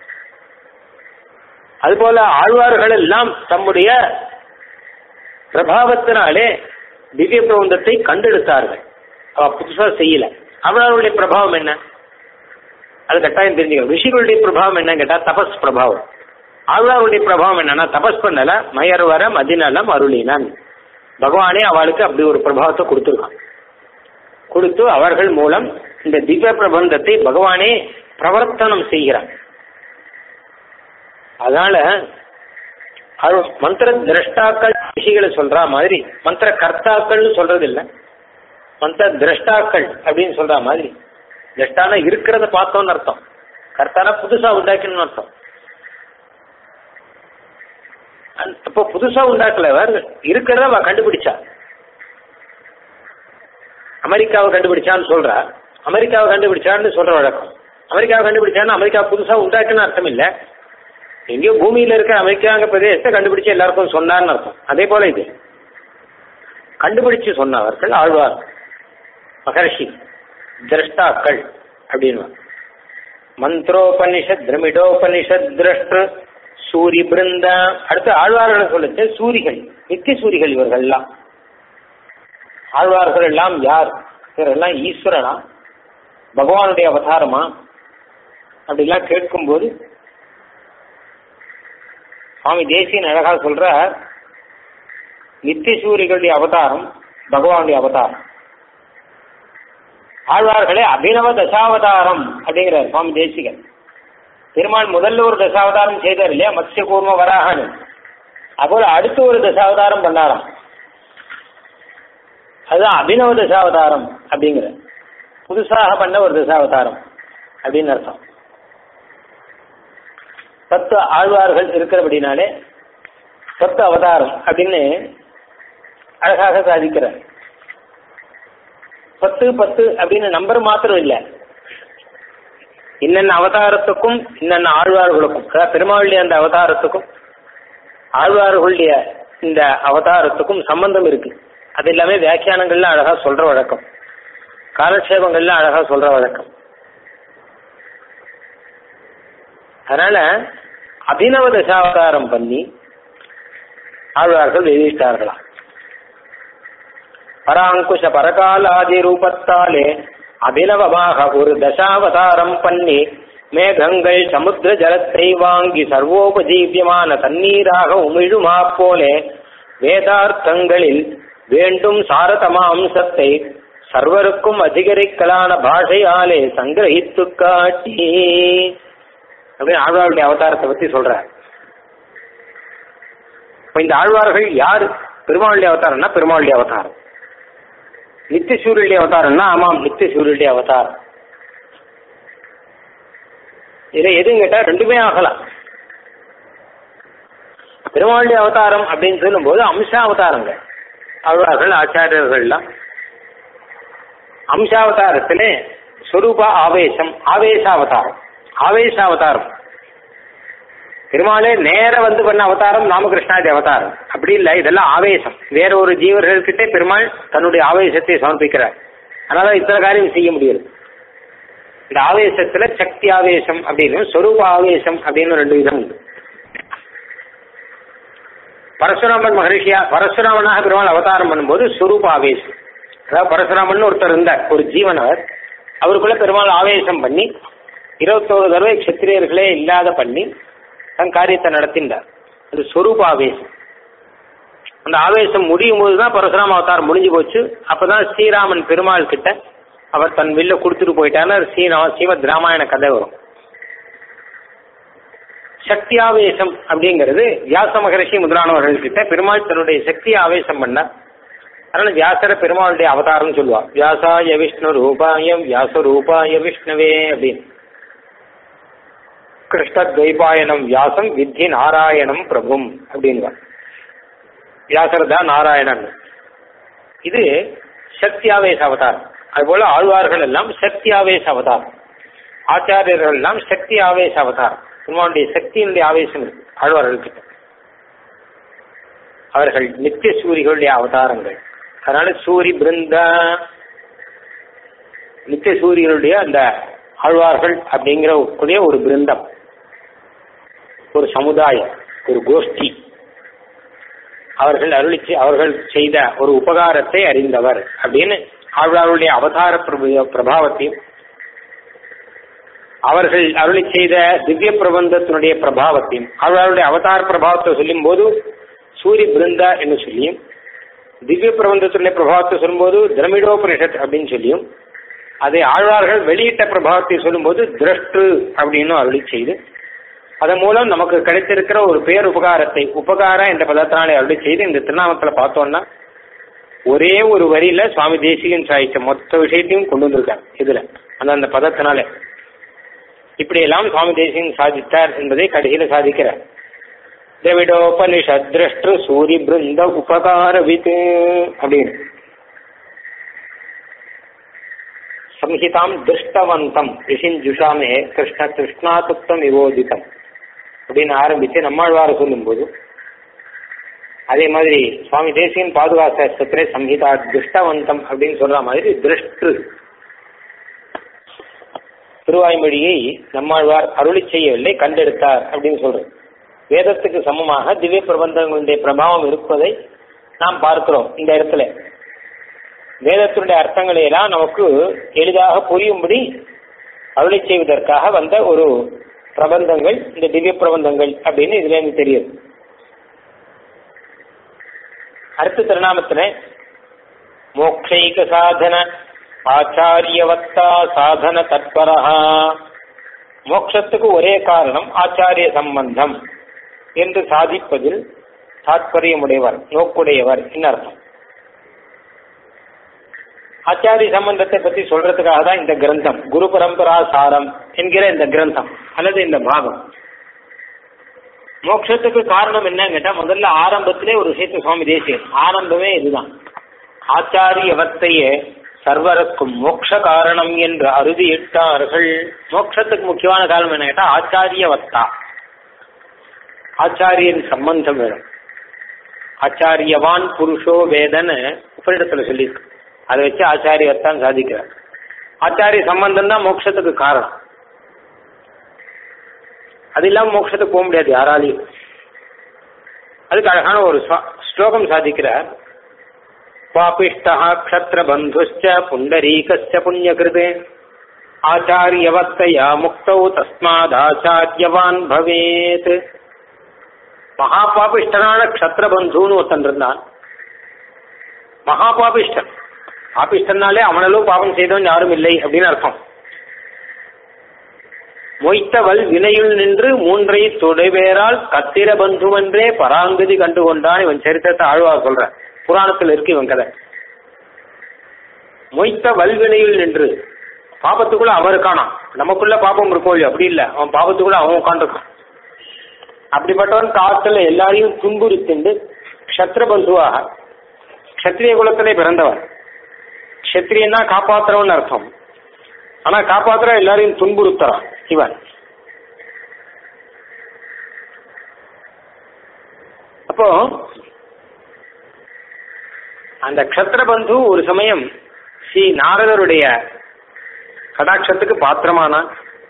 அதுபோல ஆழ்வார்கள் எல்லாம் தம்முடைய பிரபாவத்தினாலே திவ்ய பிரபந்தத்தை கண்டெடுத்தார்கள் அவ புதுசா செய்யல அவர்களுடைய பிரபாவம் என்ன அது கட்டாயம் தெரிஞ்சுக்கணும் ரிஷிகளுடைய பிரபாவம் என்ன கேட்டா தபஸ் பிரபாவம் ஆழ்வாருடைய பிரபாவம் என்னன்னா தபஸ் பண்ணல மயர்வர மதிநலம் அருளினான் பகவானே அவளுக்கு அப்படி ஒரு பிரபாவத்தை கொடுத்துருக்கான் கொடுத்து அவர்கள் மூலம் இந்த திவ்ய பிரபந்தத்தை பகவானே பிரவர்த்தனம் செய்கிறார் அதனால அது மந்திர திரஷ்டாக்கள் ரிஷிகளை சொல்ற மாதிரி மந்திர கர்த்தாக்கள்னு சொல்றது இல்ல மந்திர திரஷ்டாக்கள் அப்படின்னு சொல்ற மாதிரி திரஷ்டான இருக்கிறத பார்த்தோம்னு அர்த்தம் கர்த்தானா புதுசா உண்டாக்கணும்னு அர்த்தம் அப்போ புதுசா உண்டாக்கலவர் இருக்கிறத அவ கண்டுபிடிச்சா அமெரிக்காவை கண்டுபிடிச்சான்னு சொல்றா அமெரிக்காவை கண்டுபிடிச்சான்னு சொல்ற வழக்கம் அமெரிக்காவை கண்டுபிடிச்சான்னு அமெரிக்கா புதுசா உண்டாக்குன்னு அர்த்தம் இல்ல எங்கேயோ பூமியில இருக்கிற அமெரிக்காங்க பிரதேசத்தை கண்டுபிடிச்சு எல்லாருக்கும் சொன்னார்னு அர்த்தம் அதே போல இது கண்டுபிடிச்சு சொன்னவர்கள் ஆழ்வார் மகர்ஷி திரஷ்டாக்கள் அப்படின்னு மந்திரோபனிஷத் திரமிடோபனிஷத் திரஷ்ட சூரி பிருந்த அடுத்து ஆழ்வார்களை சொல்லுச்சு சூரிகள் நித்திய சூரிகள் இவர்கள்லாம் ஆழ்வார்கள் எல்லாம் யார் இவரெல்லாம் ஈஸ்வரனா பகவானுடைய அவதாரமா அப்படிலாம் கேட்கும்போது சுவாமி தேசியன் அழகா சொல்ற நித்திய சூரிகளுடைய அவதாரம் பகவானுடைய அவதாரம் ஆழ்வார்களே அபினவ தசாவதாரம் அப்படிங்கிறார் சுவாமி தேசிகன் பெருமாள் முதல்ல ஒரு தசாவதாரம் செய்தார் இல்லையா மத்ய கூர்ம வராகனு அதுபோல அடுத்து ஒரு தசாவதாரம் பண்ணாராம் அதுதான் அபினவ தசாவதாரம் அப்படிங்கிற புதுசாக பண்ண ஒரு தசாவதாரம் அப்படின்னு அர்த்தம் பத்து ஆழ்வார்கள் இருக்கிறபடினாலே பத்து அவதாரம் அப்படின்னு அழகாக சாதிக்கிறார் பத்து பத்து அப்படின்னு நம்பர் மாத்திரம் இல்லை இன்னென்ன அவதாரத்துக்கும் இன்னென்ன ஆழ்வார்களுக்கும் அதாவது பெருமாளுடைய அந்த அவதாரத்துக்கும் ஆழ்வார்களுடைய இந்த அவதாரத்துக்கும் சம்பந்தம் இருக்கு அது எல்லாமே வியாக்கியானங்கள்ல அழகா சொல்ற வழக்கம் காலக்ஷேபங்கள்ல அழகா சொல்ற வழக்கம் அதனால அபினவ தசாவதாரம் பண்ணி ஆழ்வார்கள் வெளியிட்டார்களாம் பராங்குஷ பரகாலாதி ரூபத்தாலே அபினவமாக ஒரு தசாவதாரம் பண்ணி மேகங்கள் சமுத்திர ஜலத்தை வாங்கி சர்வோபஜீவியமான தண்ணீராக உமிழுமா போலே வேதார்த்தங்களில் வேண்டும் சாரதமா அம்சத்தை சர்வருக்கும் அதிகரிக்கலான பாஷையாலே சங்கிரகித்து காட்டி அப்படின்னு ஆழ்வாருடைய அவதாரத்தை பத்தி சொல்றார் இப்ப இந்த ஆழ்வார்கள் யார் பெருமாளுடைய அவதாரம்னா பெருமாளுடைய அவதாரம் நித்திய சூரியனுடைய அவதாரம்னா ஆமாம் நித்திய சூரியனுடைய அவதாரம் இதுல எதுவும் கேட்டா ரெண்டுமே ஆகலாம் பெருமாளுடைய அவதாரம் அப்படின்னு சொல்லும்போது அம்ச அவதாரங்கள் ஆழ்வார்கள் ஆச்சாரியர்கள்லாம் அம்சாவதாரத்திலே ஸ்வரூப ஆவேசம் ஆவேசாவதாரம் ஆவேசாவதாரம் பெருமாளே நேர வந்து பண்ண அவதாரம் ராமகிருஷ்ணாதி அவதாரம் அப்படி இல்லை இதெல்லாம் ஆவேசம் வேற ஒரு ஜீவர்கள்கிட்ட பெருமாள் தன்னுடைய ஆவேசத்தை சமர்ப்பிக்கிறார் அதனால இத்தனை காரியம் செய்ய முடியாது இந்த ஆவேசத்துல சக்தி ஆவேசம் அப்படின்னு ஸ்வரூப ஆவேசம் அப்படின்னு ரெண்டு விதம் உண்டு பரசுராமன் மகரிஷியா பரசுராமனாக பெருமாள் அவதாரம் பண்ணும்போது ஸ்வரூப ஆவேசம் அதாவது பரசுராமன் ஒருத்தர் இருந்தார் ஒரு ஜீவன் அவர் அவருக்குள்ள பெருமாள் ஆவேசம் பண்ணி இருபத்தோரு தடவை கஷத்திரியர்களே இல்லாத பண்ணி தன் காரியத்தை நடத்தின்றார் அது ஸ்வரூப ஆவேசம் அந்த ஆவேசம் முடியும் போது தான் பரசுராம அவதாரம் முடிஞ்சு போச்சு அப்பதான் ஸ்ரீராமன் பெருமாள் கிட்ட அவர் தன் வில்ல கொடுத்துட்டு போயிட்டாரு ஸ்ரீரா ஸ்ரீமத் ராமாயண கதை வரும் சக்தி ஆவேசம் அப்படிங்கிறது வியாச மகரிஷி முதலானவர்கள் கிட்ட பெருமாள் தன்னுடைய சக்தி ஆவேசம் பண்ணார் அதனால வியாசர பெருமாளுடைய அவதாரம்னு சொல்லுவா வியாசாய விஷ்ணு ரூபாயம் வியாச ரூபாய விஷ்ணுவே அப்படின்னு கிருஷ்ணத்வைபாயனம் வியாசம் வித்தி நாராயணம் பிரபும் அப்படின்வா வியாசர் தான் நாராயணன் இது சக்தி ஆவேச அவதாரம் அதுபோல ஆழ்வார்கள் எல்லாம் சக்தி ஆவேச அவதாரம் ஆச்சாரியர்கள் எல்லாம் சக்தி ஆவேச அவதாரம் பெருமாளுடைய சக்தியினுடைய ஆவேசம் இருக்கு ஆழ்வார்கள் கிட்ட அவர்கள் நித்திய சூரிகளுடைய அவதாரங்கள் அதனால சூரி பிருந்தா நித்திய சூரியனுடைய அந்த ஆழ்வார்கள் அப்படிங்கிற கூடிய ஒரு பிருந்தம் ஒரு சமுதாயம் ஒரு கோஷ்டி அவர்கள் அருளிச்சு அவர்கள் செய்த ஒரு உபகாரத்தை அறிந்தவர் அப்படின்னு ஆழ்வாருடைய அவதார பிரபு- பிரபாவத்தையும் அவர்கள் அருளி செய்த திவ்ய பிரபந்தத்தினுடைய பிரபாவத்தையும் ஆழ்வாருடைய அவதார பிரபாவத்தை சொல்லும் போது சூரிய பிருந்தா என்று சொல்லியும் திவ்ய பிரபந்தத்தினுடைய பிரபாவத்தை சொல்லும்போது திரமிடோபனிஷத் அப்படின்னு சொல்லியும் அதை ஆழ்வார்கள் வெளியிட்ட பிரபாவத்தை சொல்லும்போது திரஷ்டு அப்படின்னு அருளி செய்து அதன் மூலம் நமக்கு கிடைத்திருக்கிற ஒரு பேர் உபகாரத்தை உபகாரம் என்ற பதத்தினாலே அருளி செய்து இந்த திருநாமத்தில் பார்த்தோம்னா ஒரே ஒரு வரியில சுவாமி தேசிகன் சாதிச்ச மொத்த விஷயத்தையும் கொண்டு வந்திருக்கார் இதுல அந்த அந்த பதத்தினாலே இப்படியெல்லாம் சுவாமி தேசிகன் சாதித்தார் என்பதை கடைசியில சாதிக்கிறார் திரவிடோபனிஷத் திரஷ்டு சூரிய பிருந்த உபகார வித் அப்படின்னு சம்ஹிதாம் திருஷ்டவந்தம் ரிஷிஞ்சுஷாமே கிருஷ்ண கிருஷ்ணாதுப்தம் விவோதிதம் அப்படின்னு ஆரம்பிச்சு நம்மாழ்வார சொல்லும்போது அதே மாதிரி சுவாமி தேசியன் பாதுகாசத்திலே சம்ஹிதா திருஷ்டவந்தம் அப்படின்னு சொல்ற மாதிரி திருஷ்டு திருவாய்மொழியை நம்மாழ்வார் அருளி செய்யவில்லை கண்டெடுத்தார் அப்படின்னு சொல்றது வேதத்துக்கு சமமாக திவ்ய பிரபந்தங்களுடைய பிரபாவம் இருப்பதை நாம் பார்க்கிறோம் இந்த இடத்துல வேதத்தினுடைய அர்த்தங்களை எல்லாம் நமக்கு எளிதாக புரியும்படி அருளை செய்வதற்காக வந்த ஒரு பிரபந்தங்கள் இந்த திவ்ய பிரபந்தங்கள் அப்படின்னு இதுல இருந்து தெரியுது அடுத்த திருநாமத்துல மோக்ஷைக சாதன ஆச்சாரியவத்தா சாதன தத்பரஹா மோட்சத்துக்கு ஒரே காரணம் ஆச்சாரிய சம்பந்தம் என்று சாதிப்பதில் தாத்பரியமுடையவர் நோக்குடையவர் என்ன அர்த்தம் ஆச்சாரிய சம்பந்தத்தை பத்தி சொல்றதுக்காக தான் இந்த கிரந்தம் குரு பரம்பரா சாரம் என்கிற இந்த கிரந்தம் அல்லது இந்த பாகம் மோட்சத்துக்கு காரணம் என்னன்னு கேட்டா முதல்ல ஆரம்பத்திலே ஒரு விஷயத்தை சுவாமி தேசியர் ஆரம்பமே இதுதான் ஆச்சாரியவத்தையே சர்வருக்கும் மோட்ச காரணம் என்று அறுதியிட்டார்கள் மோட்சத்துக்கு முக்கியமான காரணம் என்ன கேட்டா ஆச்சாரியவத்தா ஆச்சாரியன் சம்பந்தம் வேணும் ஆச்சாரியவான் புருஷோ வேதன்னு உபரிடத்துல சொல்லியிருக்கு அதை வச்சு ஆச்சாரியத்தான் சாதிக்கிறார் ஆச்சாரிய சம்பந்தம் தான் மோட்சத்துக்கு காரணம் அது இல்லாம மோட்சத்துக்கு போக முடியாது யாராலையும் அதுக்கு அழகான ஒரு ஸ்வ- ஸ்லோகம் சாதிக்கிறார் பாபிஷ்டா க்ஷத்ரபந்துஷ்ச புண்டரீகஸ்ய புண்ணியகிருதே ஆச்சாரியவத்தையா முக்தௌ தஸ்மாதாச்சாரியவான் பவேத் மகா பாபிஷ்டனான க்ஷத்ரபந்துன்னு ஒருத்தன் இருந்தான் மகா பாபிஷ்டன் பாபிஷ்டன்னாலே அவனளவு பாபம் செய்தவன் யாரும் இல்லை அப்படின்னு அர்த்தம் மொய்த்தவள் வினையுள் நின்று மூன்றை துடைவேரால் கத்திர பந்துவென்றே பராங்கதி கண்டு கொண்டான் இவன் சரித்திரத்தை ஆழ்வார் சொல்ற புராணத்தில் இருக்கு இவன் கதை மொய்த்த வல்வினையில் நின்று பாபத்துக்குள்ள அவர் காணாம் நமக்குள்ள பாபம் இருக்கும் இல்லையா அப்படி இல்ல அவன் பாபத்துக்குள்ள அவன் உட்காந்துருக்கான் அப்படிப்பட்டவன் காலத்துல எல்லாரையும் துன்புறுத்திண்டு க்ஷத்ரபந்துவாக க்ஷத்ரிய குலத்திலே பிறந்தவன் க்ஷத்ரியன்னா காப்பாத்துறவன் அர்த்தம் ஆனா காப்பாத்துற எல்லாரையும் துன்புறுத்துறான் இவன் அப்போ அந்த க்ஷத்ரபந்து ஒரு சமயம் ஸ்ரீ நாரதருடைய கடாட்சத்துக்கு பாத்திரமானான்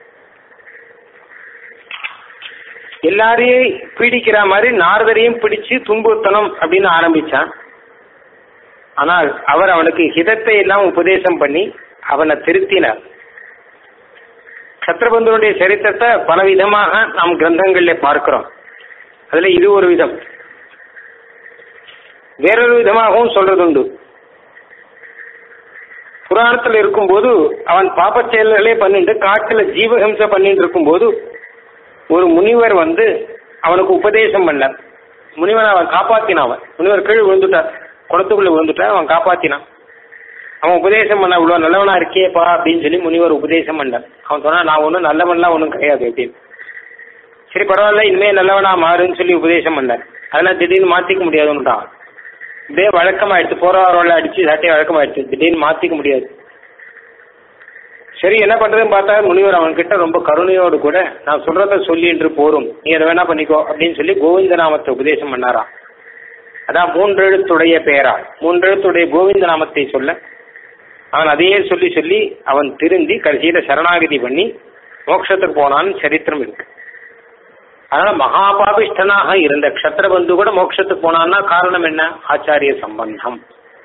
எல்லாரையும் பீடிக்கிற மாதிரி நாரதரையும் பிடிச்சு துன்புறுத்தணும் அப்படின்னு ஆரம்பிச்சான் ஆனால் அவர் அவனுக்கு ஹிதத்தை எல்லாம் உபதேசம் பண்ணி அவனை திருத்தினார் சத்ரபந்தனுடைய சரித்திரத்தை பல விதமாக நாம் கிரந்தங்கள்ல பார்க்கிறோம் அதுல இது ஒரு விதம் வேறொரு விதமாகவும் சொல்றதுண்டு புராணத்தில் இருக்கும்போது அவன் பாப்பச் செயல்களே பண்ணிட்டு காட்டுல ஜீவஹிம்சை பண்ணிட்டு இருக்கும்போது ஒரு முனிவர் வந்து அவனுக்கு உபதேசம் பண்ணார் முனிவன் அவன் காப்பாத்தினான் அவன் முனிவர் கீழ் விழுந்துட்டார் குளத்துக்குள்ள விழுந்துட்டான் அவன் காப்பாத்தினான் அவன் உபதேசம் பண்ண இவ்வளவு நல்லவனா இருக்கேப்பா அப்படின்னு சொல்லி முனிவர் உபதேசம் பண்ணார் அவன் சொன்னா நான் ஒன்றும் நல்லவன்லாம் ஒன்றும் கிடையாது அப்படின்னு சரி பரவாயில்ல இனிமே நல்லவனா மாறுன்னு சொல்லி உபதேசம் பண்ணார் அதெல்லாம் திடீர்னு மாத்திக்க முடியாதுன்னுட்டான் இப்படியே வழக்கமாயிடுச்சு போறவரோட அடிச்சு சட்டையை வழக்கமாயிடுச்சு திடீர்னு மாத்திக்க முடியாது சரி என்ன பண்றதுன்னு பார்த்தா முனிவர் அவன்கிட்ட ரொம்ப கருணையோடு கூட நான் சொல்றத சொல்லின்று போரும் நீ அதை வேணா பண்ணிக்கோ அப்படின்னு சொல்லி கோவிந்த நாமத்தை உபதேசம் பண்ணாராம் அதான் மூன்றெழுத்துடைய பெயரா மூன்றெழுத்துடைய கோவிந்த நாமத்தை சொல்ல அவன் அதையே சொல்லி சொல்லி அவன் திருந்தி கடைசியில சரணாகதி பண்ணி மோட்சத்துக்கு போனான்னு சரித்திரம் இருக்கு அதனால மகாபாபிஷ்டனாக இருந்த க்ஷத்ரபந்து கூட மோட்சத்துக்கு போனான்னா காரணம் என்ன ஆச்சாரிய சம்பந்தம்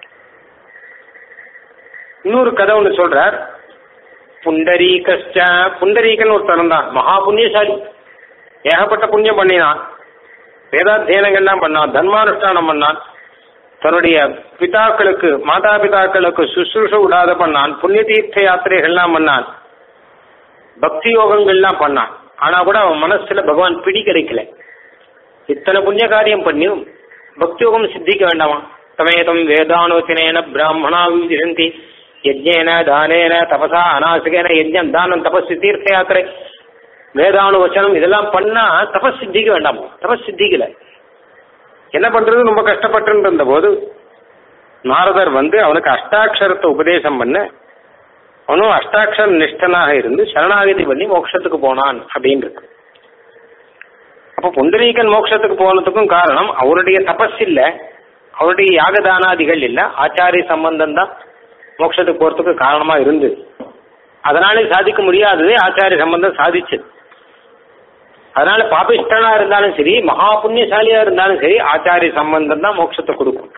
இன்னொரு கதை ஒன்று சொல்றார் புண்டரீகஷ்ட புண்டரீகன் ஒருத்தன் தான் மகா புண்ணியசாலி ஏகப்பட்ட புண்ணியம் பண்ணினான் வேதாத்தியனங்கள்லாம் பண்ணான் தர்மானுஷ்டானம் பண்ணான் தன்னுடைய பிதாக்களுக்கு மாதா பிதாக்களுக்கு சுசுரூஷ விடாத பண்ணான் புண்ணிய தீர்த்த யாத்திரைகள்லாம் பண்ணான் பக்தி யோகங்கள்லாம் பண்ணான் ஆனா கூட அவன் மனசுல பகவான் பிடி கிடைக்கல இத்தனை புண்ணிய காரியம் பண்ணியும் பக்தி யோகம் சித்திக்க வேண்டாமா தமேதம் வேதானோச்சனேன பிராமணா விஜயந்தி யஜ்ஞேன தானேன தபசா அநாசிகேன யஜ்ஞம் தானம் தபஸ் தீர்த்த யாத்திரை வேதானுவச்சனம் இதெல்லாம் பண்ணா தபஸ் சித்திக்க வேண்டாமா தபஸ் சித்திக்கல என்ன பண்றது ரொம்ப கஷ்டப்பட்டு இருந்த போது நாரதர் வந்து அவனுக்கு அஷ்டாட்சரத்தை உபதேசம் பண்ண அவனும் அஷ்டாட்சர நிஷ்டனாக இருந்து சரணாகதி பண்ணி மோட்சத்துக்கு போனான் அப்படின்னு இருக்கு அப்ப புண்டரீகன் மோட்சத்துக்கு போனதுக்கும் காரணம் அவருடைய தபஸ் இல்ல அவருடைய யாகதானாதிகள் இல்ல ஆச்சாரிய சம்பந்தம் தான் மோட்சத்துக்கு போறதுக்கு காரணமா இருந்து அதனாலே சாதிக்க முடியாததே ஆச்சாரிய சம்பந்தம் சாதிச்சது அதனால பாபிஷ்டனா இருந்தாலும் சரி மகா புண்ணியசாலியா இருந்தாலும் சரி ஆச்சாரிய சம்பந்தம் தான் மோட்சத்தை கொடுக்கும்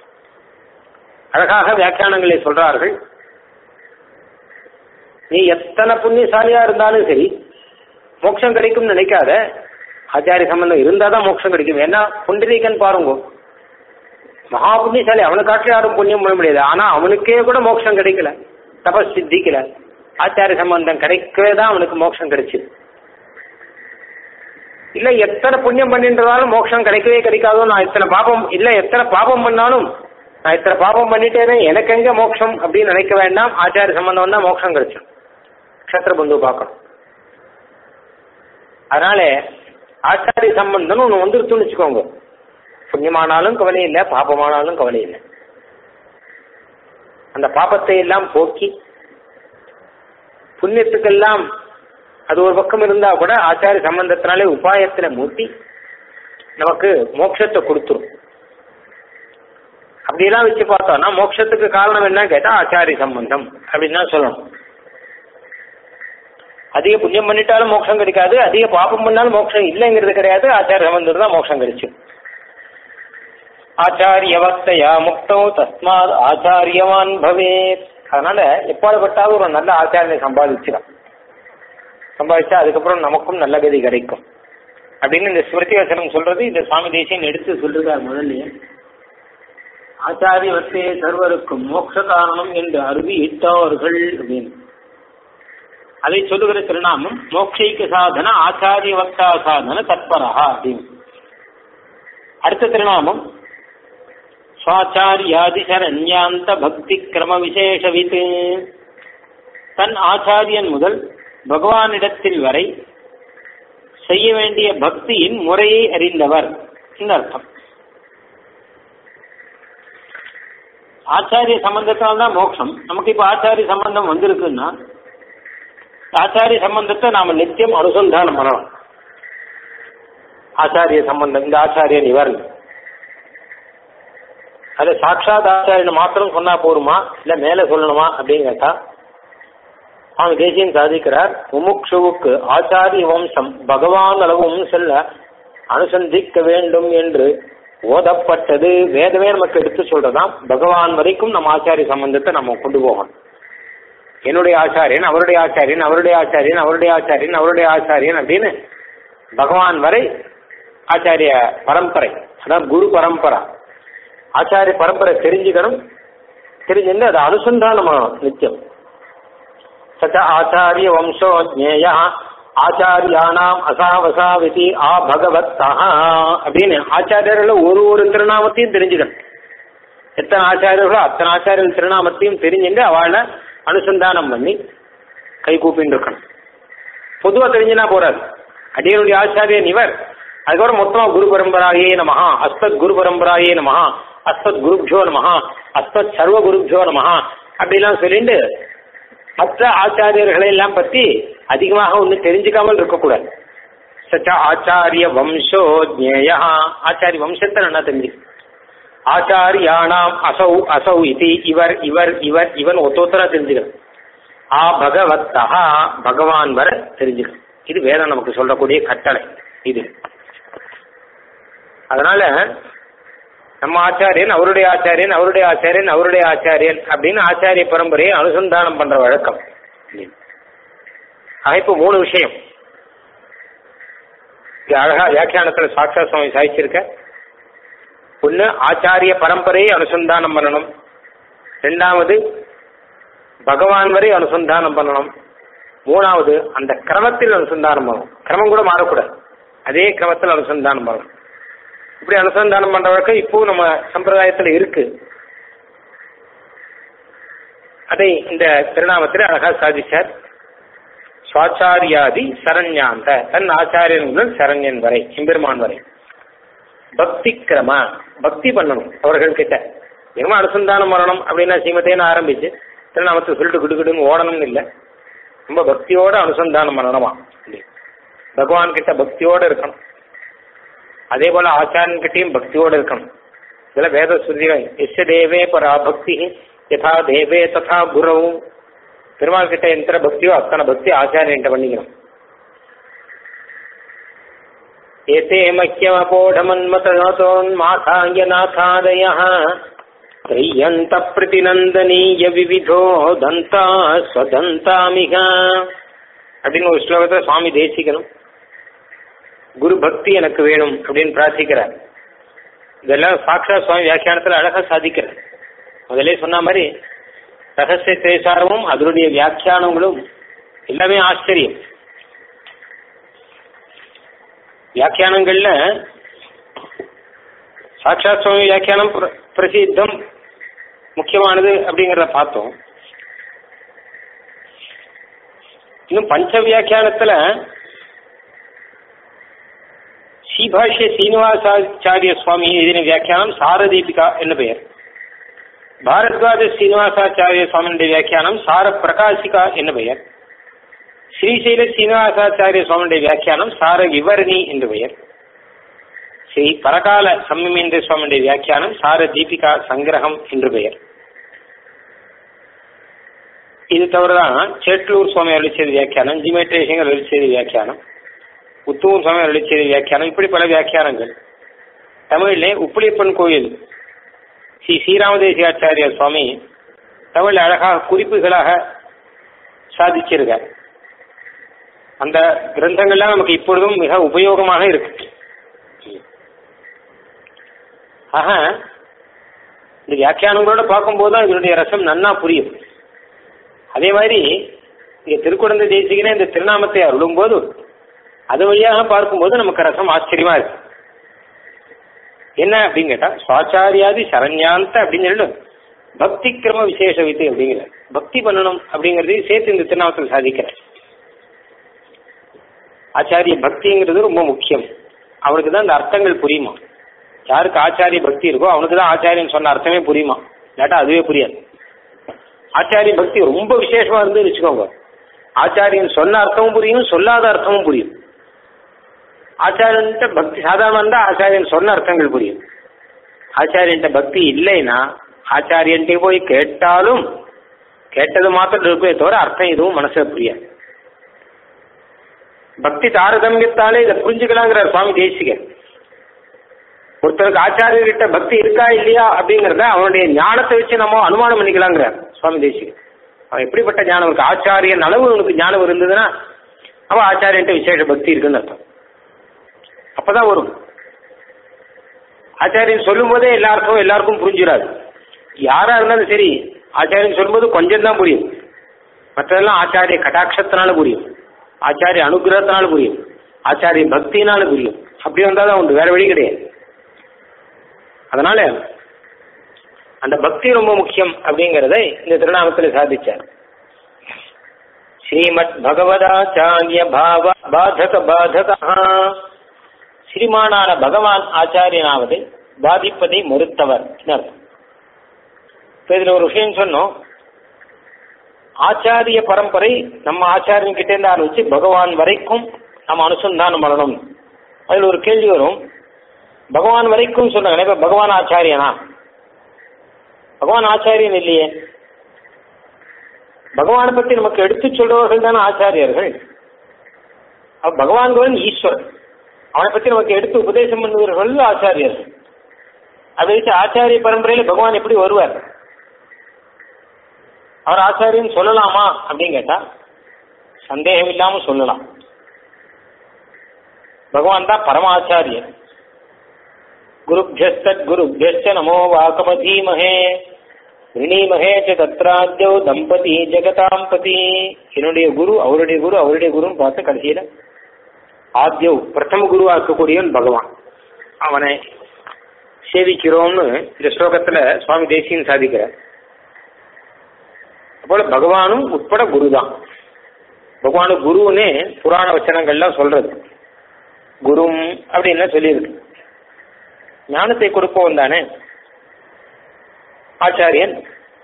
அழகாக வியாக்கியானங்களை சொல்றார்கள் நீ எத்தனை புண்ணியசாலியா இருந்தாலும் சரி மோட்சம் கிடைக்கும் நினைக்காத ஆச்சாரிய சம்பந்தம் இருந்தா தான் மோட்சம் கிடைக்கும் ஏன்னா புண்டரீகன் பாருங்க மகா புண்ணியசாலி அவனை காட்டில யாரும் புண்ணியம் பண்ண முடியாது ஆனா அவனுக்கே கூட மோட்சம் கிடைக்கல தபஸ் சித்திக்கல ஆச்சாரிய சம்பந்தம் கிடைக்கவே தான் அவனுக்கு மோட்சம் கிடைச்சது இல்ல எத்தனை புண்ணியம் பண்ணின்றதாலும் மோட்சம் கிடைக்கவே கிடைக்காதோ நான் இத்தனை பாபம் இல்ல எத்தனை பாபம் பண்ணாலும் நான் இத்தனை பாபம் பண்ணிட்டேனே எனக்கு எங்க மோட்சம் அப்படின்னு நினைக்க வேண்டாம் ஆச்சாரிய சம்பந்தம் தான் மோட்சம் கிடைச்சிடும் க்ஷத்ரபந்து பார்க்கணும் அதனால ஆச்சாரிய சம்பந்தம் ஒன்று வந்துருச்சுன்னு வச்சுக்கோங்க புண்ணியமானாலும் கவலை இல்லை பாபமானாலும் கவலை இல்லை அந்த பாபத்தை எல்லாம் போக்கி புண்ணியத்துக்கெல்லாம் அது ஒரு பக்கம் இருந்தா கூட ஆச்சாரிய சம்பந்தத்தினாலே உபாயத்துல மூட்டி நமக்கு மோட்சத்தை கொடுத்துரும் அப்படியெல்லாம் வச்சு பார்த்தோம்னா மோட்சத்துக்கு காரணம் என்ன கேட்டா ஆச்சாரிய சம்பந்தம் அப்படின்னு தான் சொல்லணும் அதிக புண்ணியம் பண்ணிட்டாலும் மோட்சம் கிடைக்காது அதிக பாப்பம் பண்ணாலும் மோட்சம் இல்லைங்கிறது கிடையாது ஆச்சாரிய சம்பந்தம் தான் மோட்சம் கிடைச்சு ஆச்சாரியவத்தையா முக்தோ தஸ்மாத் ஆச்சாரியவான் பவேத் அதனால எப்பாடுபட்டாலும் ஒரு நல்ல ஆச்சாரியனை சம்பாதிச்சிடும் சம்பாதிச்சா அதுக்கப்புறம் நமக்கும் நல்ல கதி கிடைக்கும் அப்படின்னு இந்த ஸ்மிருதி வசனம் சொல்றது இந்த சுவாமி தேசியன் எடுத்து சொல்றார் முதல்லயே ஆச்சாரியவத்தே சர்வருக்கும் மோட்ச காரணம் என்று அருவி இட்டார்கள் அப்படின்னு அதை சொல்லுகிற திருநாமம் மோக்ஷைக்க சாதன ஆச்சாரிய வக்தா சாதன தத்பரா அப்படின்னு அடுத்த திருநாமம் சுவாச்சாரியாதி சரண்யாந்த பக்தி கிரம விசேஷவித் தன் ஆச்சாரியன் முதல் பகவானிடத்தில் வரை செய்ய வேண்டிய பக்தியின் முறையை அறிந்தவர் அர்த்தம் ஆச்சாரிய சம்பந்தத்தால்தான் மோட்சம் நமக்கு இப்ப ஆச்சாரிய சம்பந்தம் வந்திருக்குன்னா ஆச்சாரிய சம்பந்தத்தை நாம நித்தியம் அனுசந்தானம் பண்ணணும் ஆச்சாரிய சம்பந்தம் இந்த ஆச்சாரிய நிவர்ணம் அது சாட்சாத் ஆச்சாரியனை மாத்திரம் சொன்னா போருமா இல்ல மேல சொல்லணுமா அப்படின்னு கேட்டா அவன் தேசியம் சாதிக்கிறார் முமுக்ஷுவுக்கு ஆச்சாரிய வம்சம் பகவான் அளவும் செல்ல அனுசந்திக்க வேண்டும் என்று ஓதப்பட்டது வேதமே நமக்கு எடுத்து சொல்றதாம் பகவான் வரைக்கும் நம்ம ஆச்சாரிய சம்பந்தத்தை நம்ம கொண்டு போகணும் என்னுடைய ஆச்சாரியன் அவருடைய ஆச்சாரியன் அவருடைய ஆச்சாரியன் அவருடைய ஆச்சாரியன் அவருடைய ஆச்சாரியன் அப்படின்னு பகவான் வரை ஆச்சாரிய பரம்பரை அதான் குரு பரம்பரா ஆச்சாரிய பரம்பரை தெரிஞ்சுக்கணும் தெரிஞ்சுட்டு அதை அனுசந்தானம் பண்ணணும் நித்தியம் சச்ச ஆச்சாரிய வம்சோ ஜேய ஆச்சாரியானாம் அசாவசாவிதி ஆ பகவத்தா அப்படின்னு ஆச்சாரியர்கள் ஒரு ஒரு திருநாமத்தையும் தெரிஞ்சுக்கணும் எத்தனை ஆச்சாரியர்களோ அத்தனை ஆச்சாரியர்கள் திருநாமத்தையும் தெரிஞ்சுட்டு அவளை அனுசந்தானம் பண்ணி கை கூப்பின்னு இருக்கணும் பொதுவாக தெரிஞ்சுனா போறாது அடியனுடைய ஆச்சாரியன் இவர் அதுக்கப்புறம் மொத்தமா குரு பரம்பராயே நமஹா அஸ்மத் குரு பரம்பராயே நமஹா அஸ்மத் குருப்ஜோ நமஹா அஸ்மத் சர்வ குருப்ஜோ நமஹா அப்படிலாம் சொல்லிட்டு மற்ற ஆச்சாரியர்களை எல்லாம் பத்தி அதிகமாக ஒன்றும் தெரிஞ்சுக்காமல் இருக்கக்கூடாது சச்ச ஆச்சாரிய வம்சோ ஜேயா ஆச்சாரிய வம்சத்தை நல்லா தெரிஞ்சுக்கணும் ஆச்சாரியானாம் அசௌ அசௌ இது இவர் இவர் இவர் இவன் ஒத்தொத்தரா தெரிஞ்சுக்கணும் ஆ பகவத்தா பகவான் வர தெரிஞ்சுக்கணும் இது வேதம் நமக்கு சொல்லக்கூடிய கட்டளை இது அதனால நம்ம ஆச்சாரியன் அவருடைய ஆச்சாரியன் அவருடைய ஆச்சாரியன் அவருடைய ஆச்சாரியன் அப்படின்னு ஆச்சாரிய பரம்பரையை அனுசந்தானம் பண்ற வழக்கம் ஆக இப்போ மூணு விஷயம் இது அழகா வியாக்கியானத்துல சாட்சா சுவாமி சாதிச்சிருக்க ஒன்று ஆச்சாரிய பரம்பரையை அனுசந்தானம் பண்ணணும் ரெண்டாவது பகவான் வரை அனுசந்தானம் பண்ணணும் மூணாவது அந்த கிரமத்தில் அனுசந்தானம் பண்ணணும் கிரமம் கூட மாறக்கூடாது அதே கிரமத்தில் அனுசந்தானம் பண்ணணும் இப்படி அனுசந்தானம் பண்ற வழக்கம் இப்போ நம்ம சம்பிரதாயத்துல இருக்கு அதை இந்த திருநாமத்தில் அழகா சாதிச்சார் சுவாச்சாரியாதி சரண்யாந்த தன் ஆச்சாரியன் முதல் சரண்யன் வரை எம்பெருமான் வரை பக்தி கிரம பக்தி பண்ணணும் அவர்கள் கிட்ட வெறும் அனுசந்தானம் பண்ணணும் அப்படின்னா சீமத்தேன்னு ஆரம்பிச்சு திருநாமத்தை சொல்லிட்டு குடுக்குடுன்னு ஓடணும்னு இல்லை ரொம்ப பக்தியோட அனுசந்தானம் பண்ணணுமா பகவான் கிட்ட பக்தியோட இருக்கணும் அதே போல ஆச்சாரியன் கிட்டையும் பக்தியோட இருக்கணும் இதுல வேத ஸ்ருதிகள் எஸ் தேவே பரா பக்தி யதா தேவே ததா குரவு பெருமாள் கிட்ட எத்தனை பக்தியோ அத்தனை பக்தி ஆச்சாரியன்ட்ட பண்ணிக்கணும் ஏதே மக்கியமபோடமன்மதோன்மாசாங்கியநாதாதய த்ரையந்த பிரதிநந்தனீய விவிதோ தந்தா ஸ்வதந்தாமிக அப்படின்னு ஒரு ஸ்லோகத்தை சுவாமி தேசிக்கணும் குரு பக்தி எனக்கு வேணும் அப்படின்னு பிரார்த்திக்கிறார் இதெல்லாம் சாக்ஷா சுவாமி வியாக்கியானத்தில் அழகா சாதிக்கிறார் முதல்ல சொன்ன மாதிரி ரகசிய திரைசாரமும் அதனுடைய வியாக்கியானங்களும் எல்லாமே ஆச்சரியம் வியாக்கியானங்கள்ல சாட்சாத் சுவாமி வியாக்கியானம் பிர- பிரசித்தம் முக்கியமானது அப்படிங்கிறத பார்த்தோம் இன்னும் பஞ்ச வியாக்கியானத்துல ஸ்ரீபாஷ்ய சீனிவாசாச்சாரிய சுவாமி எழுதின வியாக்கியானம் சாரதீபிகா என்ன பெயர் பாரத்வாஜ சீனிவாசாச்சாரிய சுவாமியுடைய வியாக்கியானம் சார பிரகாசிகா என்ன பெயர் ஸ்ரீசைல சீனிவாசாச்சாரிய சுவாமியுடைய வியாக்கியானம் சார விவரணி என்று பெயர் ஸ்ரீ பரகால சம்மிமேந்திர சுவாமியுடைய வியாக்கியானம் சார தீபிகா சங்கிரகம் என்று பெயர் இது தவிரதான் சேட்டூர் சுவாமி அருளிச்சேரி வியாக்கியானம் ஜிமேட்டேஷங்கர் அருளிச்சேரி வியாக்கியானம் உத்தூர் சுவாமி அருளிச்சேரி வியாக்கியானம் இப்படி பல வியாக்கியானங்கள் தமிழிலே உப்புளியப்பன் கோயில் ஸ்ரீ ஸ்ரீராமதேசியாச்சாரிய சுவாமி தமிழ் அழகாக குறிப்புகளாக சாதிச்சிருக்கார் அந்த கிரந்தங்கள்லாம் நமக்கு இப்பொழுதும் மிக உபயோகமாக இருக்கு ஆக இந்த வியாக்கியானங்களோட பார்க்கும்போது தான் இதனுடைய ரசம் நன்னா புரியும் அதே மாதிரி இங்க திருக்குழந்தை தேசிகனே இந்த திருநாமத்தை அருளும்போது அது வழியாக பார்க்கும்போது நமக்கு ரசம் ஆச்சரியமா இருக்கு என்ன அப்படின்னு கேட்டா சுவாச்சாரியாதி சரண்யாந்த அப்படின்னு சொல்லி பக்தி கிரம விசேஷ வித்து அப்படிங்கிற பக்தி பண்ணணும் அப்படிங்கறதையும் சேர்த்து இந்த திருநாமத்தில் சாதிக்கிறேன் ஆச்சாரிய பக்திங்கிறது ரொம்ப முக்கியம் அவனுக்கு தான் இந்த அர்த்தங்கள் புரியுமா யாருக்கு ஆச்சாரிய பக்தி இருக்கோ அவனுக்கு தான் ஆச்சாரியன் சொன்ன அர்த்தமே புரியுமா இல்லாட்டா அதுவே புரியாது ஆச்சாரிய பக்தி ரொம்ப விசேஷமா இருந்து வச்சுக்கோங்க ஆச்சாரியன் சொன்ன அர்த்தமும் புரியும் சொல்லாத அர்த்தமும் புரியும் ஆச்சாரியன்ட்ட பக்தி சாதாரண இருந்தா ஆச்சாரியன் சொன்ன அர்த்தங்கள் புரியும் ஆச்சாரியன்ட்ட பக்தி இல்லைன்னா ஆச்சாரியன்ட்டே போய் கேட்டாலும் கேட்டது மாத்திரம் இருக்கே தவிர அர்த்தம் எதுவும் மனசுல புரியாது பக்தி தாரதமியத்தாலே இதை புரிஞ்சுக்கலாங்கிறார் சுவாமி தேசிகர் ஒருத்தருக்கு ஆச்சாரியர்கிட்ட பக்தி இருக்கா இல்லையா அப்படிங்கறத அவனுடைய ஞானத்தை வச்சு நம்ம அனுமானம் பண்ணிக்கலாங்கிறார் சுவாமி தேசிகர் அவன் எப்படிப்பட்ட ஞானம் இருக்கு ஆச்சாரியன் அளவு உனக்கு ஞானம் இருந்ததுன்னா அவன் ஆச்சாரியன்ட்ட விசேஷ பக்தி இருக்குன்னு அர்த்தம் அப்பதான் வரும் ஆச்சாரியன் சொல்லும் போதே எல்லாருக்கும் எல்லாருக்கும் புரிஞ்சிடாது யாரா இருந்தாலும் சரி ஆச்சாரியன் சொல்லும்போது கொஞ்சம் தான் புரியும் மற்றதெல்லாம் ஆச்சாரிய கடாட்சத்தினால புரியும் ஆச்சாரிய அனுகிரகத்தினால புரியும் ஆச்சாரிய பக்தினால புரியும் அப்படி வந்தாதான் உண்டு வேற வழி கிடையாது அதனால அந்த பக்தி ரொம்ப முக்கியம் அப்படிங்கறதை இந்த திருநாமத்தில் சாதிச்சார் ஸ்ரீமத் பகவதாச்சாரிய பாவ பாதக பாதக ஸ்ரீமானான பகவான் ஆச்சாரியனாவது பாதிப்பதை மறுத்தவர் அர்த்தம் இப்ப இதுல ஒரு விஷயம் சொன்னோம் ஆச்சாரிய பரம்பரை நம்ம ஆச்சாரியன் கிட்ட இருந்து ஆரம்பிச்சு பகவான் வரைக்கும் நம்ம அனுசந்தானம் பண்ணணும் அதுல ஒரு கேள்வி வரும் பகவான் வரைக்கும் சொன்னாங்க இப்ப பகவான் ஆச்சாரியனா பகவான் ஆச்சாரியன் இல்லையே பகவானை பத்தி நமக்கு எடுத்து சொல்றவர்கள் தானே ஆச்சாரியர்கள் அப்ப பகவான் ஈஸ்வரன் அவனை பத்தி நமக்கு எடுத்து உபதேசம் பண்ணுகிறவர்கள் ஆச்சாரியர்கள் அதை வச்சு ஆச்சாரிய பரம்பரையில பகவான் எப்படி வருவார் அவர் ஆச்சாரியன் சொல்லலாமா அப்படின்னு கேட்டா சந்தேகம் இல்லாம சொல்லலாம் பகவான் தான் பரமாச்சாரியன் குருபியஸ்தத் குருபியஸ்த நமோ வாக்கமதீமஹே ரிணீமஹே ச தத்ராஜ்யோ தம்பதி ஜெகதாம் பதி என்னுடைய குரு அவருடைய குரு அவருடைய குருன்னு பார்த்து கடைசியில ஆத்யவ் பிரதம குருவா இருக்கக்கூடியவன் பகவான் அவனை சேவிக்கிறோம்னு இந்த ஸ்லோகத்துல சுவாமி தேசியன் சாதிக்கிறார் போல பகவானும் உட்பட குரு தான் பகவானு குருன்னே புராண வச்சனங்கள்லாம் சொல்றது குரும் அப்படின்னு சொல்லியிருக்கு ஞானத்தை கொடுப்பவன் தானே ஆச்சாரியன்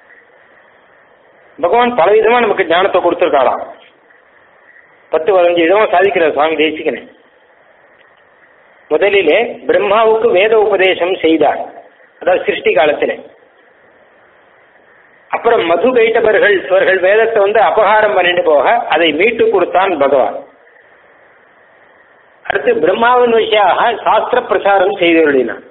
பகவான் பலவிதமா நமக்கு ஞானத்தை கொடுத்துருக்காளாம் பத்து பதினஞ்சு விதமா சாதிக்கிறார் சுவாமி தேசிகனே முதலிலே பிரம்மாவுக்கு வேத உபதேசம் செய்தார் அதாவது சிருஷ்டி காலத்திலே அப்புறம் மது கைட்டவர்கள் இவர்கள் வேதத்தை வந்து அபகாரம் பண்ணிட்டு போக அதை மீட்டு கொடுத்தான் பகவான் அடுத்து பிரம்மாவின் விஷயாக சாஸ்திர பிரசாரம் செய்தருளினான்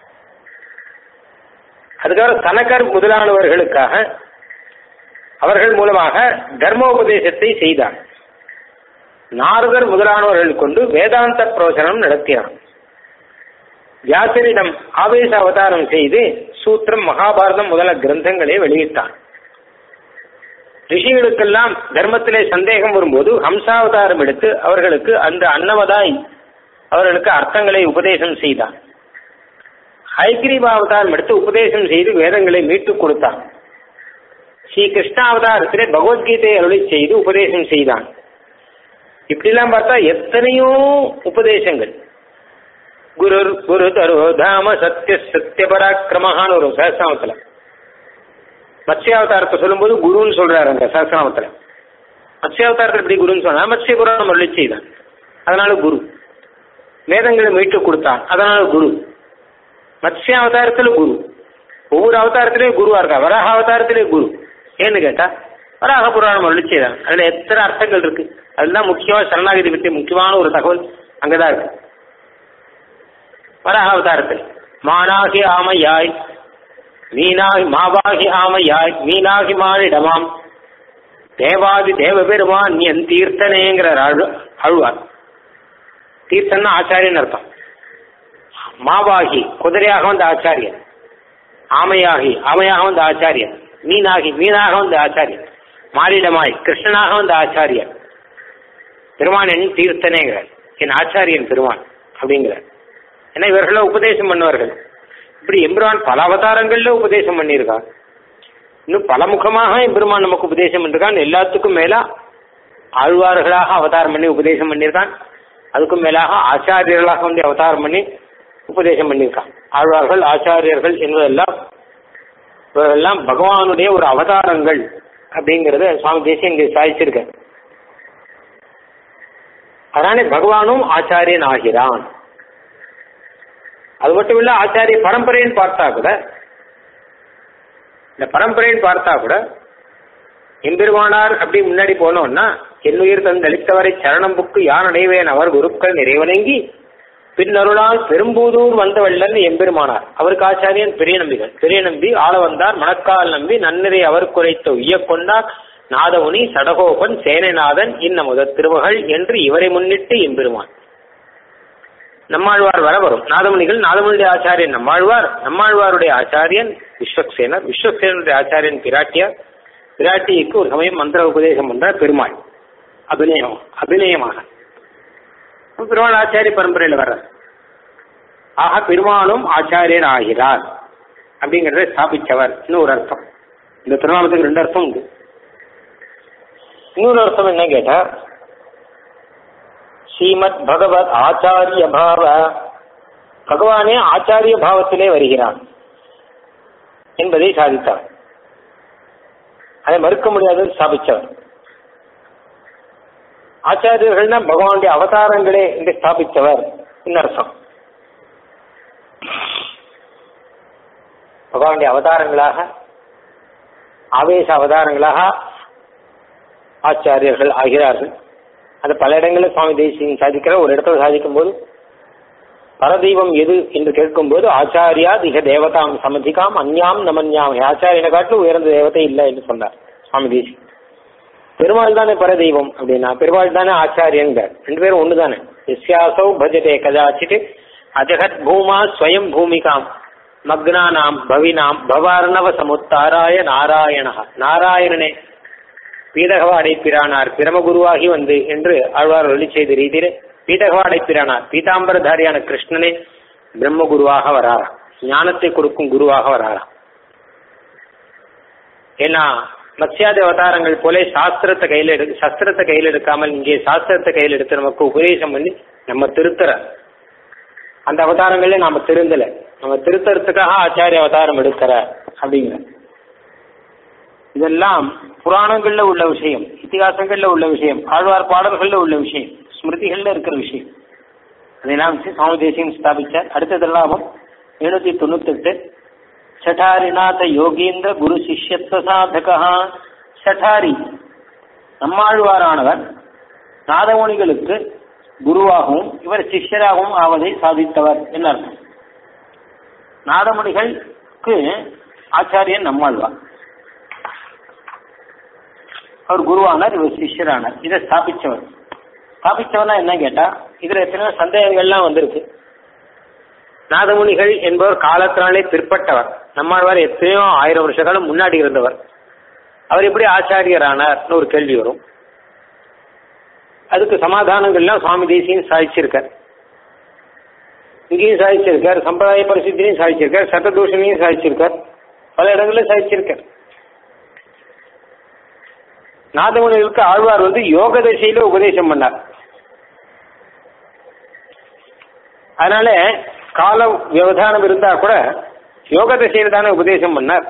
அதுக்கப்புறம் சனகர் முதலானவர்களுக்காக அவர்கள் மூலமாக தர்மோபதேசத்தை செய்தார் நாரதர் முதலானவர்கள் கொண்டு வேதாந்த பிரவச்சனம் நடத்தினான் வியாசரிடம் ஆவேச அவதாரம் செய்து சூத்திரம் மகாபாரதம் முதல கிரந்தங்களை வெளியிட்டான் ரிஷிகளுக்கெல்லாம் தர்மத்திலே சந்தேகம் வரும்போது ஹம்சாவதாரம் எடுத்து அவர்களுக்கு அந்த அன்னமதாய் அவர்களுக்கு அர்த்தங்களை உபதேசம் செய்தான் ஹைகிரீவாவதாரம் எடுத்து உபதேசம் செய்து வேதங்களை மீட்டுக் கொடுத்தான் ஸ்ரீ கிருஷ்ணாவதாரத்திலே பகவத்கீதை அருளை செய்து உபதேசம் செய்தான் இப்படிலாம் பார்த்தா எத்தனையோ உபதேசங்கள் குரு குரு தரு தாம சத்திய சத்திய பராக்கிரமஹான்னு ஒரு சஹசிராமத்துல மத்ஸ்யாவதாரத்தை சொல்லும்போது குருன்னு சொல்றாரு அந்த சஹசிராமத்துல மத்ஸ்யாவதாரத்தை எப்படி குருன்னு சொன்னா மத்ஸ்ய புராணம் அருளி செய்தான் அதனால குரு வேதங்களை மீட்டு கொடுத்தான் அதனால குரு மத்ஸ்ய அவதாரத்துல குரு ஒவ்வொரு அவதாரத்திலையும் குருவா இருக்கா வராக அவதாரத்திலே குரு ஏன்னு கேட்டா வராக புராணம் அருளி செய்தான் அதுல எத்தனை அர்த்தங்கள் இருக்கு அதுதான் முக்கியமா சரணாகதி பற்றி முக்கியமான ஒரு தகவல் அங்கதான் இருக்கு வராக அவதாரத்தில் மானாகி ஆமையாய் மீனாகி மாவாகி ஆமையாய் மீனாகி மானிடமாம் தேவாதி தேவ பெருமான் என் தீர்த்தனேங்கிற அழு அழுவார் தீர்த்தன்னா ஆச்சாரியன் அர்த்தம் மாவாகி குதிரையாக வந்த ஆச்சாரியன் ஆமையாகி ஆமையாக வந்த ஆச்சாரியன் மீனாகி மீனாக வந்த ஆச்சாரியன் மாறிடமாய் கிருஷ்ணனாக வந்த ஆச்சாரியன் பெருமான் என் தீர்த்தனேங்கிறார் என் ஆச்சாரியன் பெருமான் அப்படிங்கிறார் ஏன்னா இவர்கள உபதேசம் பண்ணுவார்கள் இப்படி எம்பெருமான் பல அவதாரங்கள்ல உபதேசம் பண்ணியிருக்கான் இன்னும் பலமுகமாக எம்பெருமான் நமக்கு உபதேசம் பண்ணிருக்கான் எல்லாத்துக்கும் மேல ஆழ்வார்களாக அவதாரம் பண்ணி உபதேசம் பண்ணியிருக்கான் அதுக்கும் மேலாக ஆச்சாரியர்களாக வந்து அவதாரம் பண்ணி உபதேசம் பண்ணியிருக்கான் ஆழ்வார்கள் ஆச்சாரியர்கள் என்பதெல்லாம் இவரெல்லாம் பகவானுடைய ஒரு அவதாரங்கள் அப்படிங்கறத சுவாமி தேசியம் இங்கே சாதிச்சிருக்க அதனாலே பகவானும் ஆச்சாரியன் ஆகிறான் அது மட்டும் இல்ல ஆச்சாரிய பரம்பரைன்னு பார்த்தா கூட இந்த பரம்பரைன்னு பார்த்தா கூட எம்பெருமானார் அப்படி முன்னாடி போனோம்னா என்னுயிர் தந்தளித்தவரை சரணம் புக்கு யான் அடைவேன் அவர் குருக்கள் நிறைவணங்கி பின்னருளால் பெரும்பூதூர் வந்தவள்ளன் எம்பெருமானார் அவருக்கு ஆச்சாரியன் பெரிய நம்பிகள் பெரிய நம்பி ஆள வந்தார் மணக்கால் நம்பி நன்னிறை அவர் குறைத்த உய்ய கொண்டார் நாதமுனி சடகோபன் சேனைநாதன் இன்னமுத திருமகள் என்று இவரை முன்னிட்டு எம்பெருமான் நம்மாழ்வார் வர வரும் நாதமுனிகள் நாதமுனியுடைய ஆச்சாரியன் நம்மாழ்வார் நம்மாழ்வாருடைய ஆச்சாரியன் விஸ்வக்சேனர் விஸ்வக்சேனருடைய ஆச்சாரியன் பிராட்டியார் பிராட்டிக்கு ஒரு சமயம் மந்திர உபதேசம் பண்றார் பெருமாள் அபிநயம் அபிநயமாக பெருமாள் ஆச்சாரிய பரம்பரையில் வர்றார் ஆக பெருமாளும் ஆச்சாரியர் ஆகிறார் அப்படிங்கறத ஸ்தாபிச்சவர் இன்னும் ஒரு அர்த்தம் இந்த திருநாமத்துக்கு ரெண்டு அர்த்தம் உண்டு இன்னொரு அர்த்தம் என்ன கேட்டா ஸ்ரீமத் பகவத் ஆச்சாரிய பாவ பகவானே ஆச்சாரிய பாவத்திலே வருகிறான் என்பதை சாதித்தார் அதை மறுக்க முடியாது ஸ்தாபித்தவர் ஆச்சாரியர்கள்னா பகவானுடைய அவதாரங்களே என்று ஸ்தாபித்தவர் அர்த்தம் பகவானுடைய அவதாரங்களாக ஆவேச அவதாரங்களாக ஆச்சாரியர்கள் ஆகிறார்கள் அது பல இடங்களில் சுவாமி தேசியம் சாதிக்கிற ஒரு இடத்துல சாதிக்கும் போது பரதெய்வம் எது என்று கேட்கும்போது ஆச்சாரியா திக தேவதாம் சமதிகாம் அந்யாம் நமன்யாம் ஆச்சாரியனை காட்டிலும் உயர்ந்த தேவதை இல்லை என்று சொன்னார் சுவாமி தேசி பெருமாள் தானே பரதெய்வம் அப்படின்னா பெருமாள் தானே ஆச்சாரியங்க ரெண்டு பேரும் ஒன்று தானே எஸ்யாசௌ பஜதே கதாச்சிட்டு அஜகத் பூமா ஸ்வயம் பூமிகாம் மக்னானாம் பவினாம் பவார்ணவ சமுத்தாராய நாராயணா நாராயணனே பீதகவாடை பிரானார் பிரமகுருவாகி வந்து என்று ஆழ்வார் ஒளி செய்த ரீதியிலே பீதகவாடை பிரானார் பீதாம்பரதாரியான கிருஷ்ணனே பிரம்மகுருவாக வராராம் ஞானத்தை கொடுக்கும் குருவாக வராராம் ஏன்னா மத்ஸ்யாதி அவதாரங்கள் போல சாஸ்திரத்தை கையில் எடு சஸ்திரத்தை கையில் எடுக்காமல் இங்கே சாஸ்திரத்தை கையில் எடுத்து நமக்கு உபதேசம் பண்ணி நம்ம திருத்துற அந்த அவதாரங்களே நாம திருந்தல நம்ம திருத்தறதுக்காக ஆச்சாரிய அவதாரம் எடுக்கிற அப்படிங்கிற இதெல்லாம் புராணங்கள்ல உள்ள விஷயம் இத்திகாசங்கள்ல உள்ள விஷயம் ஆழ்வார் பாடல்கள்ல உள்ள விஷயம் ஸ்மிருதிகள்ல இருக்கிற விஷயம் அதெல்லாம் வச்சு சுவாமி தேசியம் ஸ்தாபிச்சார் அடுத்ததெல்லாம் எழுநூத்தி தொண்ணூத்தி எட்டு சட்டாரிநாத யோகீந்திர குரு சிஷ்யத்துவ சாதகா சட்டாரி நம்மாழ்வாரானவர் நாதமொழிகளுக்கு குருவாகவும் இவர் சிஷ்யராகவும் ஆவதை சாதித்தவர் என்ன அர்த்தம் நாதமொழிகளுக்கு ஆச்சாரியன் நம்மாழ்வார் அவர் குருவானார் இவர் சிஷ்யரானார் இதை ஸ்தாபிச்சவர் ஸ்தாபிச்சவர்னா என்ன கேட்டா இதுல எத்தனையோ சந்தேகங்கள்லாம் வந்திருக்கு நாதமுனிகள் என்பவர் காலத்தினாலே பிற்பட்டவர் நம்மாழ்வார் எத்தனையோ ஆயிரம் வருஷ காலம் முன்னாடி இருந்தவர் அவர் எப்படி ஆச்சாரியரானார்னு ஒரு கேள்வி வரும் அதுக்கு சமாதானங்கள்லாம் சுவாமி தேசியம் சாதிச்சிருக்கார் இங்கேயும் சாதிச்சிருக்கார் சம்பிரதாய பரிசுத்திலையும் சாதிச்சிருக்கார் சட்டதூஷணையும் சாதிச்சிருக்கார் பல இடங்களிலும் சாதிச்சிருக்கார் நாதமுனிகளுக்கு ஆழ்வார் வந்து யோக தசையில உபதேசம் பண்ணார் அதனால கால விவதானம் இருந்தா கூட யோக தசையில தானே உபதேசம் பண்ணார்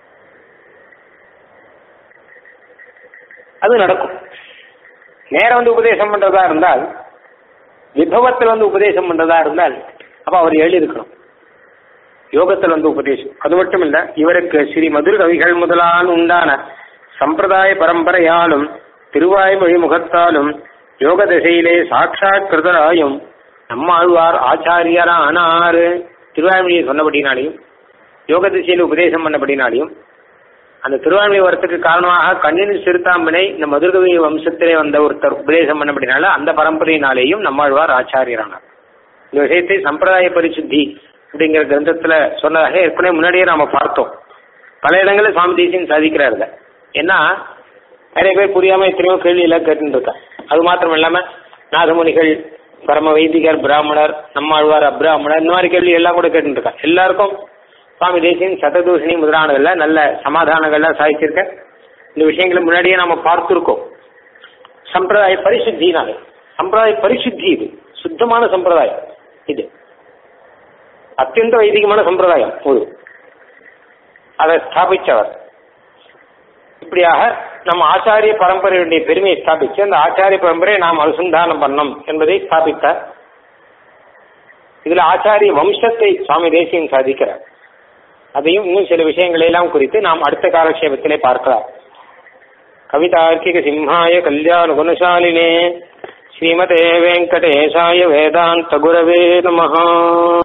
அது நடக்கும் நேரம் வந்து உபதேசம் பண்றதா இருந்தால் விபவத்தில் வந்து உபதேசம் பண்றதா இருந்தால் அப்ப அவர் எழுதி இருக்கணும் யோகத்தில் வந்து உபதேசம் அது மட்டும் இல்ல இவருக்கு ஸ்ரீ மதுர கவிகள் முதலால் உண்டான சம்பிரதாய பரம்பரையாலும் திருவாய்மொழி முகத்தாலும் யோக திசையிலே சாட்சாத் கிருதராயும் நம்மாழ்வார் ஆச்சாரியரானார் திருவாய்மொழியை சொன்னபடினாலையும் யோக திசையில் உபதேசம் பண்ணபடினாலையும் அந்த திருவாய்மொழி வரத்துக்கு காரணமாக கண்ணின் சிறுத்தாம்பனை இந்த மதுரகவி வம்சத்திலே வந்த ஒருத்தர் உபதேசம் பண்ணபடினால அந்த பரம்பரையினாலேயும் நம்மாழ்வார் ஆச்சாரியரானார் இந்த விஷயத்தை சம்பிரதாய பரிசுத்தி அப்படிங்கிற கிரந்தத்துல சொன்னதாக ஏற்கனவே முன்னாடியே நாம பார்த்தோம் பல இடங்களில் சுவாமி தேசியம் சாதிக்கிறார்கள் ஏன்னா நிறைய பேர் புரியாம எத்தனையோ கேள்வி எல்லாம் கேட்டுட்டு இருக்கா அது மாத்திரம் இல்லாம நாதமுனிகள் பரம வைதிகர் பிராமணர் நம்மாழ்வார் அப்ராமணர் இந்த மாதிரி கேள்வி எல்லாம் கூட கேட்டுட்டு இருக்கா எல்லாருக்கும் சுவாமி தேசியன் சததூஷணி முதலானதுல நல்ல சமாதானங்கள்லாம் சாதிச்சிருக்க இந்த விஷயங்களை முன்னாடியே நாம பார்த்துருக்கோம் சம்பிரதாய பரிசுத்தினால சம்பிரதாய பரிசுத்தி இது சுத்தமான சம்பிரதாயம் இது அத்தியந்த வைதிகமான சம்பிரதாயம் ஒரு அதை ஸ்தாபிச்சவர் இப்படியாக நம்ம ஆச்சாரிய பரம்பரையுடைய பெருமையை ஸ்தாபிச்சு அந்த ஆச்சாரிய பரம்பரையை நாம் அனுசந்தானம் பண்ணோம் என்பதை ஸ்தாபித்தார் இதுல ஆச்சாரிய வம்சத்தை சுவாமி தேசியம் சாதிக்கிறார் அதையும் இன்னும் சில விஷயங்களை எல்லாம் குறித்து நாம் அடுத்த காலக்ஷேபத்திலே பார்க்கலாம் கவிதார்க்கிக சிம்ஹாய கல்யாண குணசாலினே ஸ்ரீமதே வெங்கடேசாய வேதாந்த குரவே நமஹா